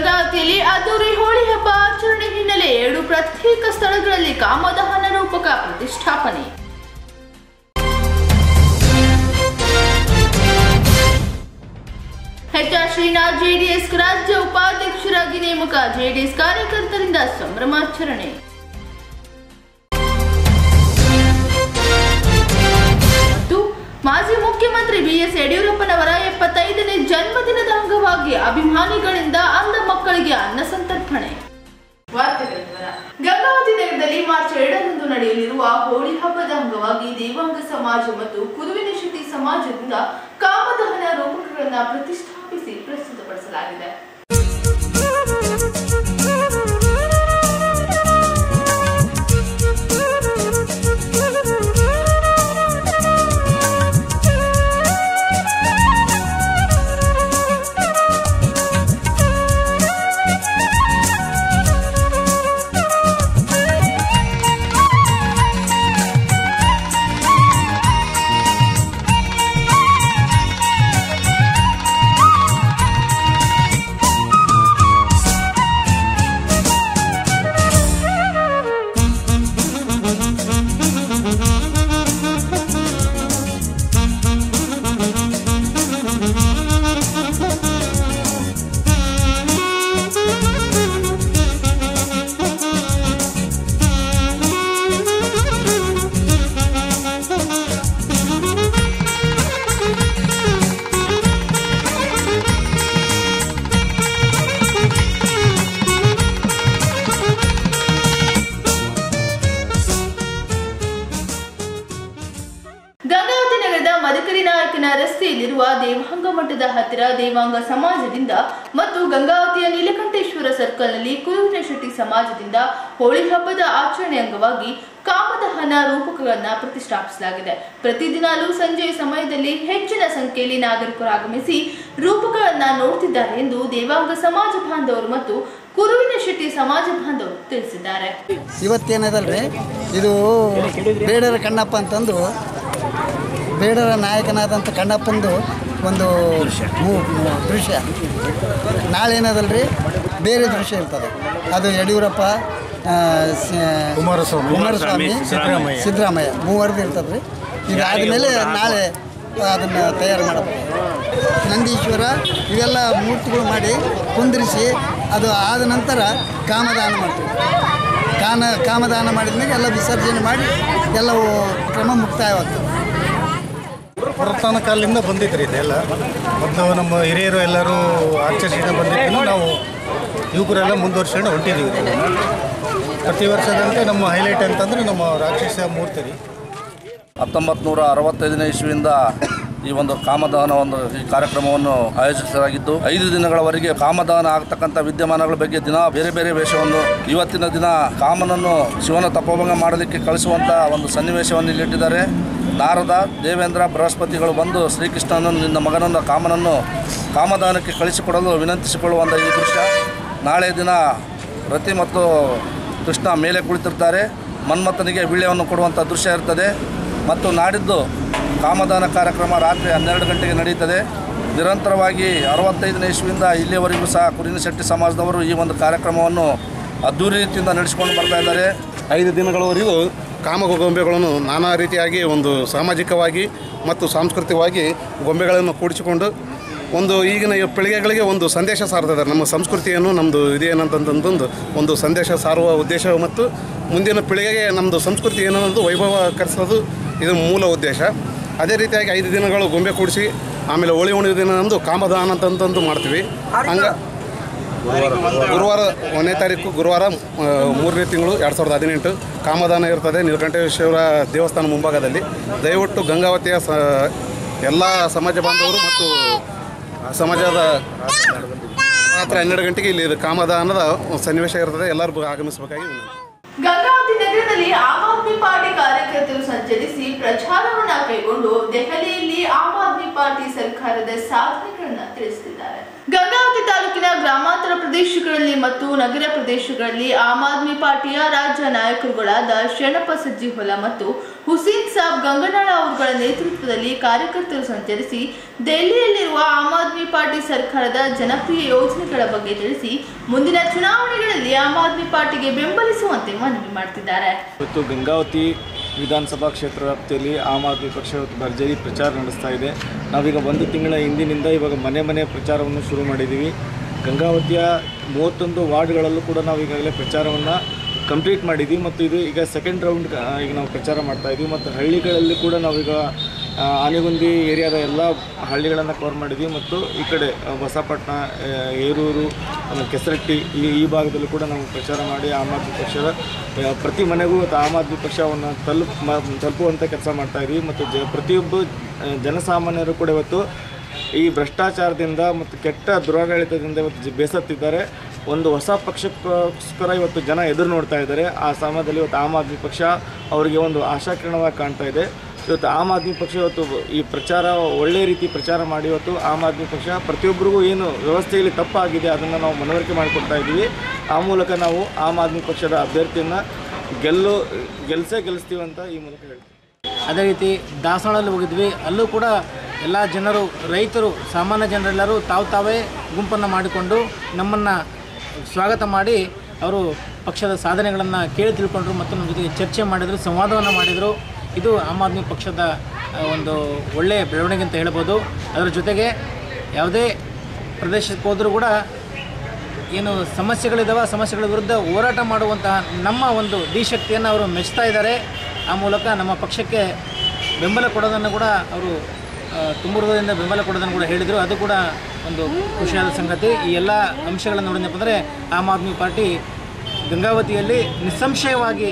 ಗಂಗಾವತಿಯಲ್ಲಿ ಅದ್ದೂರಿ ಹೋಳಿ ಹಬ್ಬ ಆಚರಣೆ ಹಿನ್ನೆಲೆ ಎರಡು ಪ್ರತ್ಯೇಕ ಸ್ಥಳಗಳಲ್ಲಿ ಕಾಮದಹನ ರೂಪಕ ಪ್ರತಿಷ್ಠಾಪನೆ ಎಚ್ ಆರ್ ಶ್ರೀನಾಥ್ ಜೆಡಿಎಸ್ ರಾಜ್ಯ ಉಪಾಧ್ಯಕ್ಷರಾಗಿ ನೇಮಕ ಜೆಡಿಎಸ್ ಕಾರ್ಯಕರ್ತರಿಂದ ಸಂಭ್ರಮಾಚರಣೆ ಮತ್ತು ಮಾಜಿ ಮುಖ್ಯಮಂತ್ರಿ ಬಿಎಸ್ ಯಡಿಯೂರಪ್ಪನವರ ಎಪ್ಪತ್ತೈದನೇ ಜನ್ಮದಿನದ ಅಂಗವಾಗಿ ಅಭಿಮಾನಿಗಳಿಂದ ಅಂಧ ಮಕ್ಕಳಿಗೆ ಅನ್ನ ಸಂತರ್ಪಣೆ ವಾರ್ತೆಗಳ ವಿವರ. ಗಂಗಾವತಿ ನಗರದಲ್ಲಿ ಮಾರ್ಚ್ ಎರಡರಂದು ನಡೆಯಲಿರುವ ಹೋಳಿ ಹಬ್ಬದ ಅಂಗವಾಗಿ ದೇವಾಂಗ ಸಮಾಜ ಮತ್ತು ಕುರುವಿನ ಶೆಟ್ಟಿ ಸಮಾಜದಿಂದ ಕಾಮದಹನ ರೂಪಕಗಳನ್ನು ಪ್ರತಿಷ್ಠಾಪಿಸಿ ಪ್ರಸ್ತುತಪಡಿಸಲಾಗಿದೆ ಗಂಗಾವತಿ ನಗರದ ಮದಕರಿ ನಾಯಕನ ರಸ್ತೆಯಲ್ಲಿರುವ ದೇವಾಂಗ ಮಠದ ಹತ್ತಿರ ದೇವಾಂಗ ಸಮಾಜದಿಂದ ಮತ್ತು ಗಂಗಾವತಿಯ ನೀಲಕಂಠೇಶ್ವರ ಸರ್ಕಲ್ನಲ್ಲಿ ಕುರುವಿನ ಶೆಟ್ಟಿ ಸಮಾಜದಿಂದ ಹೋಳಿ ಹಬ್ಬದ ಆಚರಣೆ ಅಂಗವಾಗಿ ಕಾಮದಹನ ರೂಪಕಗಳನ್ನ ಪ್ರತಿಷ್ಠಾಪಿಸಲಾಗಿದೆ ಪ್ರತಿದಿನಾಲೂ ಸಂಜೆಯ ಸಮಯದಲ್ಲಿ ಹೆಚ್ಚಿನ ಸಂಖ್ಯೆಯಲ್ಲಿ ನಾಗರಿಕರು ಆಗಮಿಸಿ ರೂಪಗಳನ್ನ ನೋಡ್ತಿದ್ದಾರೆ ಎಂದು ದೇವಾಂಗ ಸಮಾಜ ಬಾಂಧವರು ಮತ್ತು ಕುರುವಿನ ಶೆಟ್ಟಿ ಸಮಾಜ ಬಾಂಧವರು ತಿಳಿಸಿದ್ದಾರೆ ಇವತ್ತೇನದಲ್ರಿ ಇದು ಬೇಡರ ಕಣ್ಣಪ್ಪ ಅಂತಂದು ಬೇಡರ ನಾಯಕನಾದಂಥ ಕಣ್ಣಪ್ಪಂದು ಒಂದು ಮೂ- ಮೂ- ದೃಶ್ಯ ನಾಳೆ ಏನದಲ್ರಿ ಬೇರೆ ದೃಶ್ಯ ಇರ್ತದೆ ಅದು ಯಡಿಯೂರಪ್ಪ ಆ, ಸ- ಕುಮಾರಸ್ವಾಮಿ, ಕುಮಾರಸ್ವಾಮಿ ಸಿದ್ದರಾಮಯ್ಯ. ಸಿದ್ದರಾಮಯ್ಯ ಮೂವರದ್ದು ಇರ್ತದೆ ರೀ ಇದಾದಮೇಲೆ ನಾಳೆ ಅದನ್ನು ತಯಾರು ಮಾಡಬೇಕು ನಂದೀಶ್ವರ ಇವೆಲ್ಲ ಮೂರ್ತಿಗಳು ಮಾಡಿ ಕುಂದಿರಿಸಿ ಅದು ಆದ ನಂತರ ಕಾಮದಾನ ಮಾಡ್ತೀವಿ ಕಾಮ ಕಾಮದಾನ ಮಾಡಿದ ಮೇಲೆ ಎಲ್ಲ ವಿಸರ್ಜನೆ ಮಾಡಿ ಎಲ್ಲವೂ ಕ್ರಮ ಮುಕ್ತಾಯವಾಗ್ತದೆ ಪುರಾತನ ಕಾಲದಿಂದ ಬಂದಿದ್ರಿ ಇದೆಲ್ಲ ಮೊದಲು ನಮ್ಮ ಹಿರಿಯರು ಎಲ್ಲರೂ ಆಚರಿಸಿದ ಬಂದಿದ್ದು ನಾವು ಯುವಕರೆಲ್ಲ ಮುಂದುವರ್ಸ್ಕೊಂಡು ಹೊಂಟಿದ್ದೀವಿ ಇದನ್ನ. ಪ್ರತಿ ವರ್ಷದಂತೆ ನಮ್ಮ ಹೈಲೈಟ್ ಅಂತಂದ್ರೆ ನಮ್ಮ ರಾಕ್ಷಸ ಮೂರ್ತಿ ರೀ ಹತ್ತೊಂಬತ್ತು ನೂರ ಅರವತ್ತೈದನೇ ಇಸ್ವಿಯಿಂದ ಈ ಒಂದು ಕಾಮದಹನ ಒಂದು ಈ ಕಾರ್ಯಕ್ರಮವನ್ನು ಆಯೋಜಿಸಲಾಗಿದ್ದು ಐದು ದಿನಗಳವರೆಗೆ ಕಾಮದಹನ ಆಗ್ತಕ್ಕಂಥ ವಿದ್ಯಮಾನಗಳ ಬಗ್ಗೆ ದಿನ ಬೇರೆ ಬೇರೆ ವೇಷವನ್ನು ಇವತ್ತಿನ ದಿನ ಕಾಮನನ್ನು ಶಿವನ ತಪೋಭಂಗ ಮಾಡಲಿಕ್ಕೆ ಕಳಿಸುವಂಥ ಒಂದು ಸನ್ನಿವೇಶವನ್ನು ಇಲ್ಲಿಟ್ಟಿದ್ದಾರೆ ನಾರದ ದೇವೇಂದ್ರ ಬೃಹಸ್ಪತಿಗಳು ಬಂದು ಶ್ರೀಕೃಷ್ಣನ ನಿನ್ನ ಮಗನನ್ನು ಕಾಮನನ್ನು ಕಾಮದಹನಕ್ಕೆ ಕಳಿಸಿಕೊಡಲು ವಿನಂತಿಸಿಕೊಳ್ಳುವಂಥ ಈ ದೃಶ್ಯ ನಾಳೆ ದಿನ ರತಿ ಮತ್ತು ಕೃಷ್ಣ ಮೇಲೆ ಕುಳಿತಿರ್ತಾರೆ ಮನ್ಮಥನಿಗೆ ವೀಳ್ಯವನ್ನು ಕೊಡುವಂಥ ದೃಶ್ಯ ಇರ್ತದೆ ಮತ್ತು ನಾಡಿದ್ದು ಕಾಮದಾನ ಕಾರ್ಯಕ್ರಮ ರಾತ್ರಿ ಹನ್ನೆರಡು ಗಂಟೆಗೆ ನಡೆಯುತ್ತದೆ ನಿರಂತರವಾಗಿ ಅರವತ್ತೈದನೇ ಇಸ್ವಿಯಿಂದ ಇಲ್ಲಿಯವರೆಗೂ ಸಹ ಕುರಿನಶೆಟ್ಟಿ ಸಮಾಜದವರು ಈ ಒಂದು ಕಾರ್ಯಕ್ರಮವನ್ನು ಅದ್ದೂರಿ ರೀತಿಯಿಂದ ನಡೆಸಿಕೊಂಡು ಬರ್ತಾ ಇದ್ದಾರೆ ಐದು ದಿನಗಳವರೆಗೂ ಕಾಮ ಗೊಂಬೆಗಳನ್ನು ನಾನಾ ರೀತಿಯಾಗಿ ಒಂದು ಸಾಮಾಜಿಕವಾಗಿ ಮತ್ತು ಸಾಂಸ್ಕೃತಿಕವಾಗಿ ಗೊಂಬೆಗಳನ್ನು ಕೂಡಿಸಿಕೊಂಡು ಒಂದು ಈಗಿನ ಈ ಪೀಳಿಗೆಗಳಿಗೆ ಒಂದು ಸಂದೇಶ ಸಾರ್ತಿದ್ದಾರೆ ನಮ್ಮ ಸಂಸ್ಕೃತಿಯನ್ನು ನಮ್ಮದು ಇದೇನಂತಂತಂದು ಒಂದು ಸಂದೇಶ ಸಾರುವ ಉದ್ದೇಶ ಮತ್ತು ಮುಂದಿನ ಪೀಳಿಗೆಗೆ ನಮ್ಮದು ಸಂಸ್ಕೃತಿ ಏನನ್ನೋದು ವೈಭವೀಕರಿಸೋದು ಇದು ಮೂಲ ಉದ್ದೇಶ ಅದೇ ರೀತಿಯಾಗಿ ಐದು ದಿನಗಳು ಗೊಂಬೆ ಕೂಡಿಸಿ ಆಮೇಲೆ ಹೋಳಿ ಹುಣ್ಣಿಮೆ ದಿನ ನಮ್ಮದು ಕಾಮದಾನ ಅಂತಂತಂದು ಮಾಡ್ತೀವಿ ಹಂಗ ಗುರುವಾರ ಒಂದನೇ ತಾರೀಕು ಗುರುವಾರ ಆ, ಮೂರನೇ ತಿಂಗಳು ಎರಡು ಸಾವಿರದ ಹದಿನೆಂಟು ಕಾಮದಾನ ಇರ್ತದೆ ನೀಲಕಂಠೇಶ್ವರ ದೇವಸ್ಥಾನ ಮುಂಭಾಗದಲ್ಲಿ ದಯವಿಟ್ಟು ಗಂಗಾವತಿಯ ಸ ಎಲ್ಲ ಸಮಾಜ ಬಾಂಧವರು ಮತ್ತು ಸಮಾಜದ ರಾತ್ರಿ ಹನ್ನೆರಡು ಗಂಟೆಗೆ ಇಲ್ಲಿ ಇದು ಕಾಮದಾನದ ಸನ್ನಿವೇಶ ಇರ್ತದೆ ಎಲ್ಲರೂ ಆಗಮಿಸಬೇಕಾಗಿ ವಿನಂತಿ ಗಂಗಾವತಿ ನಗರದಲ್ಲಿ ಆಮ್ ಆದ್ಮಿ ಪಾರ್ಟಿ ಕಾರ್ಯಕರ್ತರು ಸಂಚರಿಸಿ ಪ್ರಚಾರವನ್ನ ಕೈಗೊಂಡು ದೆಹಲಿಯಲ್ಲಿ ಆಮ್ ಆದ್ಮಿ ಪಾರ್ಟಿ ಸರ್ಕಾರದ ಸಾಧನೆಗಳನ್ನ ತಿಳಿಸುತ್ತಿದ್ದಾರೆ ಗಂಗಾವತಿ ತಾಲೂಕಿನ ಗ್ರಾಮಾಂತರ ಪ್ರದೇಶಗಳಲ್ಲಿ ಮತ್ತು ನಗರ ಪ್ರದೇಶಗಳಲ್ಲಿ ಆಮ್ ಆದ್ಮಿ ಪಾರ್ಟಿಯ ರಾಜ್ಯ ನಾಯಕರುಗಳಾದ ಶರಣಪ್ಪ ಸಜ್ಜಿಹೊಲ ಮತ್ತು ಹುಸೇನ್ ಸಾಬ್ ಗಂಗನಾಳ ಅವರುಗಳ ನೇತೃತ್ವದಲ್ಲಿ ಕಾರ್ಯಕರ್ತರು ಸಂಚರಿಸಿ ದೆಹಲಿಯಲ್ಲಿರುವ ಆಮ್ ಆದ್ಮಿ ಪಾರ್ಟಿ ಸರ್ಕಾರದ ಜನಪ್ರಿಯ ಯೋಜನೆಗಳ ಬಗ್ಗೆ ತಿಳಿಸಿ ಮುಂದಿನ ಚುನಾವಣೆಗಳಲ್ಲಿ ಆಮ್ ಆದ್ಮಿ ಪಾರ್ಟಿಗೆ ಬೆಂಬಲಿಸುವಂತೆ ಮನವಿ ಮಾಡುತ್ತಿದ್ದಾರೆ ಇವತ್ತು ಗಂಗಾವತಿ ವಿಧಾನಸಭಾ ಕ್ಷೇತ್ರ ವ್ಯಾಪ್ತಿಯಲ್ಲಿ ಆಮ್ ಆದ್ಮಿ ಪಕ್ಷ ಇವತ್ತು ಭರ್ಜರಿ ಪ್ರಚಾರ ನಡೆಸ್ತಾ ಇದೆ ನಾವೀಗ ಒಂದು ತಿಂಗಳ ಹಿಂದಿನಿಂದ ಇವಾಗ ಮನೆ ಮನೆ ಪ್ರಚಾರವನ್ನು ಶುರು ಮಾಡಿದ್ದೀವಿ ಗಂಗಾವತಿಯ ಮೂವತ್ತೊಂದು ವಾರ್ಡ್ಗಳಲ್ಲೂ ಕೂಡ ನಾವು ಈಗಾಗಲೇ ಪ್ರಚಾರವನ್ನು ಕಂಪ್ಲೀಟ್ ಮಾಡಿದ್ವಿ ಮತ್ತು ಇದು ಈಗ ಸೆಕೆಂಡ್ ರೌಂಡ್ ಈಗ ನಾವು ಪ್ರಚಾರ ಮಾಡ್ತಾ ಇದ್ವಿ ಮತ್ತು ಹಳ್ಳಿಗಳಲ್ಲಿ ಕೂಡ ನಾವೀಗ ಆ, ಆನೆಗುಂದಿ ಏರಿಯಾದ ಎಲ್ಲ ಹಳ್ಳಿಗಳನ್ನು ಕವರ್ ಮಾಡಿದ್ವಿ ಮತ್ತು ಈ ಕಡೆ ಆ, ಹೊಸಪಟ್ಟಣ ಆ, ಏರೂರು ಆಮೇಲೆ ಕೆಸರಟ್ಟಿ ಈ ಈ ಭಾಗದಲ್ಲೂ ಕೂಡ ನಾವು ಪ್ರಚಾರ ಮಾಡಿ ಆಮ್ ಆದ್ಮಿ ಪಕ್ಷದ ಆ, ಪ್ರತಿ ಮನೆಗೂ ಇವತ್ತು ಆಮ್ ಆದ್ಮಿ ಪಕ್ಷವನ್ನು ತಲುಪ್ ಮ- ತಲುಪುವಂಥ ಕೆಲಸ ಮಾಡ್ತಾ ಇದ್ವಿ ಮತ್ತು ಜ ಪ್ರತಿಯೊಬ್ಬ ಆ, ಜನಸಾಮಾನ್ಯರು ಕೂಡ ಇವತ್ತು ಈ ಭ್ರಷ್ಟಾಚಾರದಿಂದ ಮತ್ತು ಕೆಟ್ಟ ದುರಾಡಳಿತದಿಂದ ಇವತ್ತು ಜ- ಬೇಸತ್ತಿದ್ದಾರೆ ಒಂದು ಹೊಸ ಪಕ್ಷಕ್ಕೋಸ್ಕರ ಇವತ್ತು ಜನ ಎದುರು ನೋಡ್ತಾ ಇದ್ದಾರೆ ಆ ಸಮಯದಲ್ಲಿ ಇವತ್ತು ಆಮ್ ಆದ್ಮಿ ಪಕ್ಷ ಅವರಿಗೆ ಒಂದು ಆಶಾಕಿರಣವಾಗಿ ಕಾಣ್ತಾ ಇದೆ ಇವತ್ತು ಆಮ್ ಆದ್ಮಿ ಪಕ್ಷ ಇವತ್ತು ಈ ಪ್ರಚಾರ ಒಳ್ಳೆ ರೀತಿ ಪ್ರಚಾರ ಮಾಡಿ ಇವತ್ತು ಆಮ್ ಆದ್ಮಿ ಪಕ್ಷ ಪ್ರತಿಯೊಬ್ಬರಿಗೂ ಏನು ವ್ಯವಸ್ಥೆಯಲ್ಲಿ ತಪ್ಪಾಗಿದೆ ಅದನ್ನು ನಾವು ಮನವರಿಕೆ ಮಾಡಿಕೊಡ್ತಾ ಇದ್ದೀವಿ ಆ ಮೂಲಕ ನಾವು ಆಮ್ ಆದ್ಮಿ ಪಕ್ಷದ ಅಭ್ಯರ್ಥಿಯನ್ನು ಗೆಲ್ಲು ಗೆಲ್ಸೇ ಗೆಲ್ಲಿಸ್ತೀವಿ ಅಂತ ಈ ಮೂಲಕ ಹೇಳ್ತೀವಿ ಅದೇ ರೀತಿ ದಾಸವಾಳಲ್ಲಿ ಹೋಗಿದ್ವಿ ಅಲ್ಲೂ ಕೂಡ ಎಲ್ಲ ಜನರು ರೈತರು ಸಾಮಾನ್ಯ ಜನರೆಲ್ಲರೂ ತಾವು ತಾವೇ ಗುಂಪನ್ನು ಮಾಡಿಕೊಂಡು ನಮ್ಮನ್ನು ಸ್ವಾಗತ ಮಾಡಿ ಅವರು ಪಕ್ಷದ ಸಾಧನೆಗಳನ್ನು ಕೇಳಿ ತಿಳ್ಕೊಂಡ್ರು ಮತ್ತು ನಮ್ಮ ಜೊತೆಗೆ ಚರ್ಚೆ ಮಾಡಿದರು ಸಂವಾದವನ್ನು ಮಾಡಿದರು ಇದು ಆಮ್ ಆದ್ಮಿ ಪಕ್ಷದ ಆ, ಒಂದು ಒಳ್ಳೆಯ ಬೆಳವಣಿಗೆ ಅಂತ ಹೇಳ್ಬೋದು ಅದರ ಜೊತೆಗೆ ಯಾವುದೇ ಪ್ರದೇಶಕ್ಕೆ ಹೋದರೂ ಕೂಡ ಏನು ಸಮಸ್ಯೆಗಳಿದ್ದಾವೆ ಆ ಸಮಸ್ಯೆಗಳ ವಿರುದ್ಧ ಹೋರಾಟ ಮಾಡುವಂತಹ ನಮ್ಮ ಒಂದು ಧೀಶಕ್ತಿಯನ್ನು ಅವರು ಮೆಚ್ತಾ ಇದ್ದಾರೆ ಆ ಮೂಲಕ ನಮ್ಮ ಪಕ್ಷಕ್ಕೆ ಬೆಂಬಲ ಕೊಡೋದನ್ನು ಕೂಡ ಅವರು ಆ, ತುಂಬ ಹೃದಯದಿಂದ ಬೆಂಬಲ ಕೊಡೋದನ್ನು ಕೂಡ ಹೇಳಿದರು ಅದು ಕೂಡ ಒಂದು ಖುಷಿಯಾದ ಸಂಗತಿ ಈ ಎಲ್ಲ ಅಂಶಗಳನ್ನು ನೋಡಿದ್ನಪ್ಪ ಅಂದರೆ ಆಮ್ ಆದ್ಮಿ ಪಾರ್ಟಿ ಗಂಗಾವತಿಯಲ್ಲಿ ನಿಸ್ಸಂಶಯವಾಗಿ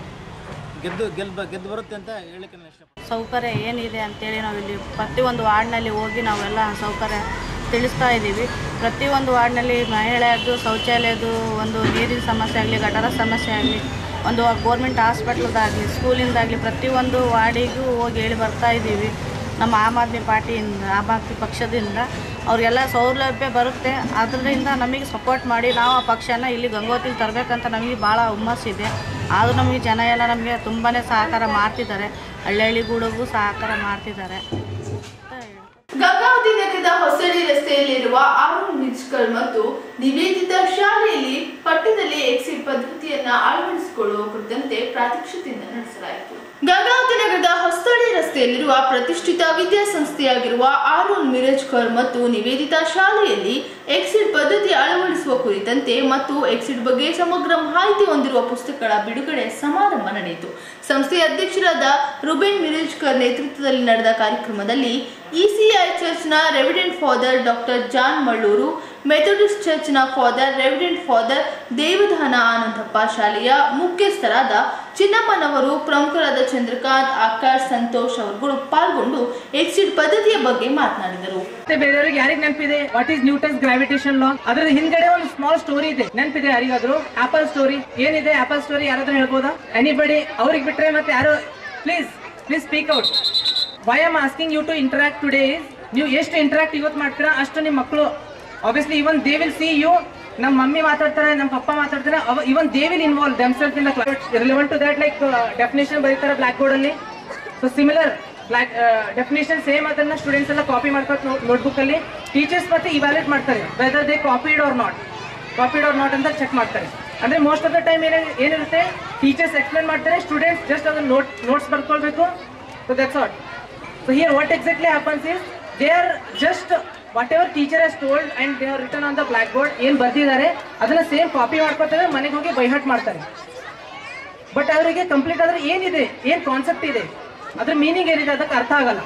ಗೆದ್ದು ಗೆಲ್ ಗೆದ್ದು ಬರುತ್ತೆ ಅಂತ ಹೇಳಕ್ಕೆ ನಾನು ಇಷ್ಟಪಡ್ತೀನಿ ಸೌಕರ್ಯ ಏನಿದೆ ಅಂತೇಳಿ ನಾವು ಇಲ್ಲಿ ಪ್ರತಿಯೊಂದು ವಾರ್ಡ್ನಲ್ಲಿ ಹೋಗಿ ನಾವೆಲ್ಲ ಸೌಕರ್ಯ ತಿಳಿಸ್ತಾ ಇದ್ದೀವಿ ಪ್ರತಿಯೊಂದು ವಾರ್ಡ್ನಲ್ಲಿ ಮಹಿಳೆಯದ್ದು ಶೌಚಾಲಯದ್ದು ಒಂದು ನೀರಿನ ಸಮಸ್ಯೆ ಆಗಲಿ ಗಟಾರ ಸಮಸ್ಯೆ ಆಗಲಿ ಒಂದು ಗೋರ್ಮೆಂಟ್ ಹಾಸ್ಪಿಟ್ಲದಾಗಲಿ ಸ್ಕೂಲಿಂದಾಗಲಿ ಪ್ರತಿಯೊಂದು ವಾರ್ಡಿಗೂ ಹೋಗಿ ಹೇಳಿ ಬರ್ತಾ ಇದ್ದೀವಿ ನಮ್ಮ ಆಮ್ ಆದ್ಮಿ ಪಾರ್ಟಿಯಿಂದ ಆಮ್ ಆದ್ಮಿ ಪಕ್ಷದಿಂದ ಅವ್ರಿಗೆಲ್ಲ ಸೌಲಭ್ಯ ಬರುತ್ತೆ ಅದರಿಂದ ನಮಗೆ ಸಪೋರ್ಟ್ ಮಾಡಿ ನಾವು ಆ ಪಕ್ಷನ ಇಲ್ಲಿ ಗಂಗೋತಿಲಿ ತರಬೇಕಂತ ನಮಗೆ ಭಾಳ ಹುಮ್ಮಸ್ಸಿದೆ ಆದರೂ ನಮಗೆ ಜನ ಎಲ್ಲ ನಮಗೆ ತುಂಬಾ ಸಹಕಾರ ಮಾಡ್ತಿದ್ದಾರೆ ಹಳ್ಳಿ ಹಳ್ಳಿಗಳಿಗೂ ಸಹಕಾರ ಮಾಡ್ತಿದ್ದಾರೆ ಅಂತ ಹೇಳ್ತೀನಿ. ಗಂಗಾವತಿ ನಗರದ ಹೊಸಳ್ಳಿ ರಸ್ತೆಯಲ್ಲಿರುವ ಆರುಣ್ ಮಿರ್ಜ್ಕರ್ ಮತ್ತು ನಿವೇದಿತ ಶಾಲೆಯಲ್ಲಿ ಪಠ್ಯದಲ್ಲಿ ಎಕ್ಸಿಟ್ ಪದ್ಧತಿಯನ್ನ ಅಳವಡಿಸಿಕೊಳ್ಳುವ ಕುರಿತಂತೆ ಪ್ರಾತ್ಯಕ್ಷಿತೆಯನ್ನು ನಡೆಸಲಾಯಿತು ಗಂಗಾವತಿ ನಗರದ ಹೊಸಳ್ಳಿ ರಸ್ತೆಯಲ್ಲಿರುವ ಪ್ರತಿಷ್ಠಿತ ವಿದ್ಯಾಸಂಸ್ಥೆಯಾಗಿರುವ ಆರುಣ್ ಮಿರಜ್ಕರ್ ಮತ್ತು ನಿವೇದಿತಾ ಶಾಲೆಯಲ್ಲಿ ಎಕ್ಸಿಟ್ ಪದ್ಧತಿ ಅಳವಡಿಸುವ ಕುರಿತಂತೆ ಮತ್ತು ಎಕ್ಸಿಟ್ ಬಗ್ಗೆ ಸಮಗ್ರ ಮಾಹಿತಿ ಹೊಂದಿರುವ ಪುಸ್ತಕಗಳ ಬಿಡುಗಡೆ ಸಮಾರಂಭ ನಡೆಯಿತು ಸಂಸ್ಥೆಯ ಅಧ್ಯಕ್ಷರಾದ ರುಬೆನ್ ಮಿರೇಜ್ಕರ್ ನೇತೃತ್ವದಲ್ಲಿ ನಡೆದ ಕಾರ್ಯಕ್ರಮದಲ್ಲಿ ಇಸಿಐ ಚರ್ಚ್ನ reverend father doctor John Mallur Methodist ಚರ್ಚ್ನ father reverend father Devadana Anandappa ಶಾಲೆಯ ಮುಖ್ಯಸ್ಥರಾದ ಚಿನ್ನಮ್ಮನವರು ಪ್ರಮುಖರಾದ ಚಂದ್ರಕಾಂತ್ ಆಕಾಶ್ ಸಂತೋಷ್ ಅವರುಗಳು ಪಾಲ್ಗೊಂಡು ಎಕ್ಸಿಟ್ ಪದ್ಧತಿಯ ಬಗ್ಗೆ ಮಾತನಾಡಿದರು ಮತ್ತೆ ಬೇರೆಯವ್ರಿಗೆ ಯಾರಿಗೆ ನೆನಪಿದೆ what is Newton's gravitation law ಅದ್ರ ಹಿಂದ್ಗಡೆ ಒಂದು ಸ್ಮಾಲ್ ಸ್ಟೋರಿ ಇದೆ ನೆನಪಿದೆ ಯಾರಿಗಾದ್ರು ಆಪಲ್ ಸ್ಟೋರಿ ಏನಿದೆ ಆಪಲ್ ಸ್ಟೋರಿ ಯಾರಾದ್ರೂ ಹೇಳ್ಬೋದಾ ಎನಿಬಡಿ ಅವ್ರಿಗೆ ಬಿಟ್ರೆ ಮತ್ತೆ ಯಾರು please please speak out why am asking you to interact today is ನೀವು ಎಷ್ಟು ಇಂಟರಾಕ್ಟ್ ಇವತ್ತು ಮಾಡ್ತೀರಾ ಅಷ್ಟು ನಿಮ್ಮ ಮಕ್ಕಳು obviously even they will see you ನಮ್ಮ ಮಮ್ಮಿ ಮಾತಾಡ್ತಾರೆ ನಮ್ಮ ಪಪ್ಪ ಮಾತಾಡ್ತಾರೆ even they will involve themselves in the class relevant to that like definition ಬರೀತಾರೆ ಬ್ಲಾಕ್ ಬೋರ್ಡ್ ಅಲ್ಲಿ so similar black definition same ಅದನ್ನ ಸ್ಟೂಡೆಂಟ್ಸ್ ಎಲ್ಲ ಕಾಪಿ ಮಾಡ್ಕೊಂಡು ನೋಟ್ಬುಕ್ ಅಲ್ಲಿ ಟೀಚರ್ಸ್ ಮತ್ತೆ ಇವ್ಯಾಲ್ಯೂಟ್ ಮಾಡ್ತಾರೆ whether they copied or not copied or not ಅಂತ check ಮಾಡ್ತಾರೆ ಅಂದ್ರೆ ಮೋಸ್ಟ್ ಆಫ್ ದ ಟೈಮ್ ಏನೇ ಏನಿರುತ್ತೆ ಟೀಚರ್ಸ್ ಎಕ್ಸ್ಪ್ಲೇನ್ ಮಾಡ್ತಾರೆ ಸ್ಟೂಡೆಂಟ್ಸ್ ಜಸ್ಟ್ ಅದನ್ನ ನೋಟ್ ನೋಟ್ಸ್ ಬರ್ಕೊಳ್ಬೇಕು so that's it so here what exactly happens is they are just whatever teacher has told and they are return on the black board ಏನು ಬರ್ದಿದ್ದಾರೆ ಅದನ್ನ same copy ಮಾಡ್ಕೊತಾರೆ ಮನೆಗೆ ಹೋಗಿ ಬೈಹಟ್ ಮಾಡ್ತಾರೆ but ಅವರಿಗೆ ಕಂಪ್ಲೀಟ್ ಆದ್ರೆ ಏನಿದೆ ಏನ್ ಕಾನ್ಸೆಪ್ಟ್ ಇದೆ ಅದ್ರ ಮೀನಿಂಗ್ ಏನಿದೆ ಅದಕ್ಕೆ ಅರ್ಥ ಆಗಲ್ಲ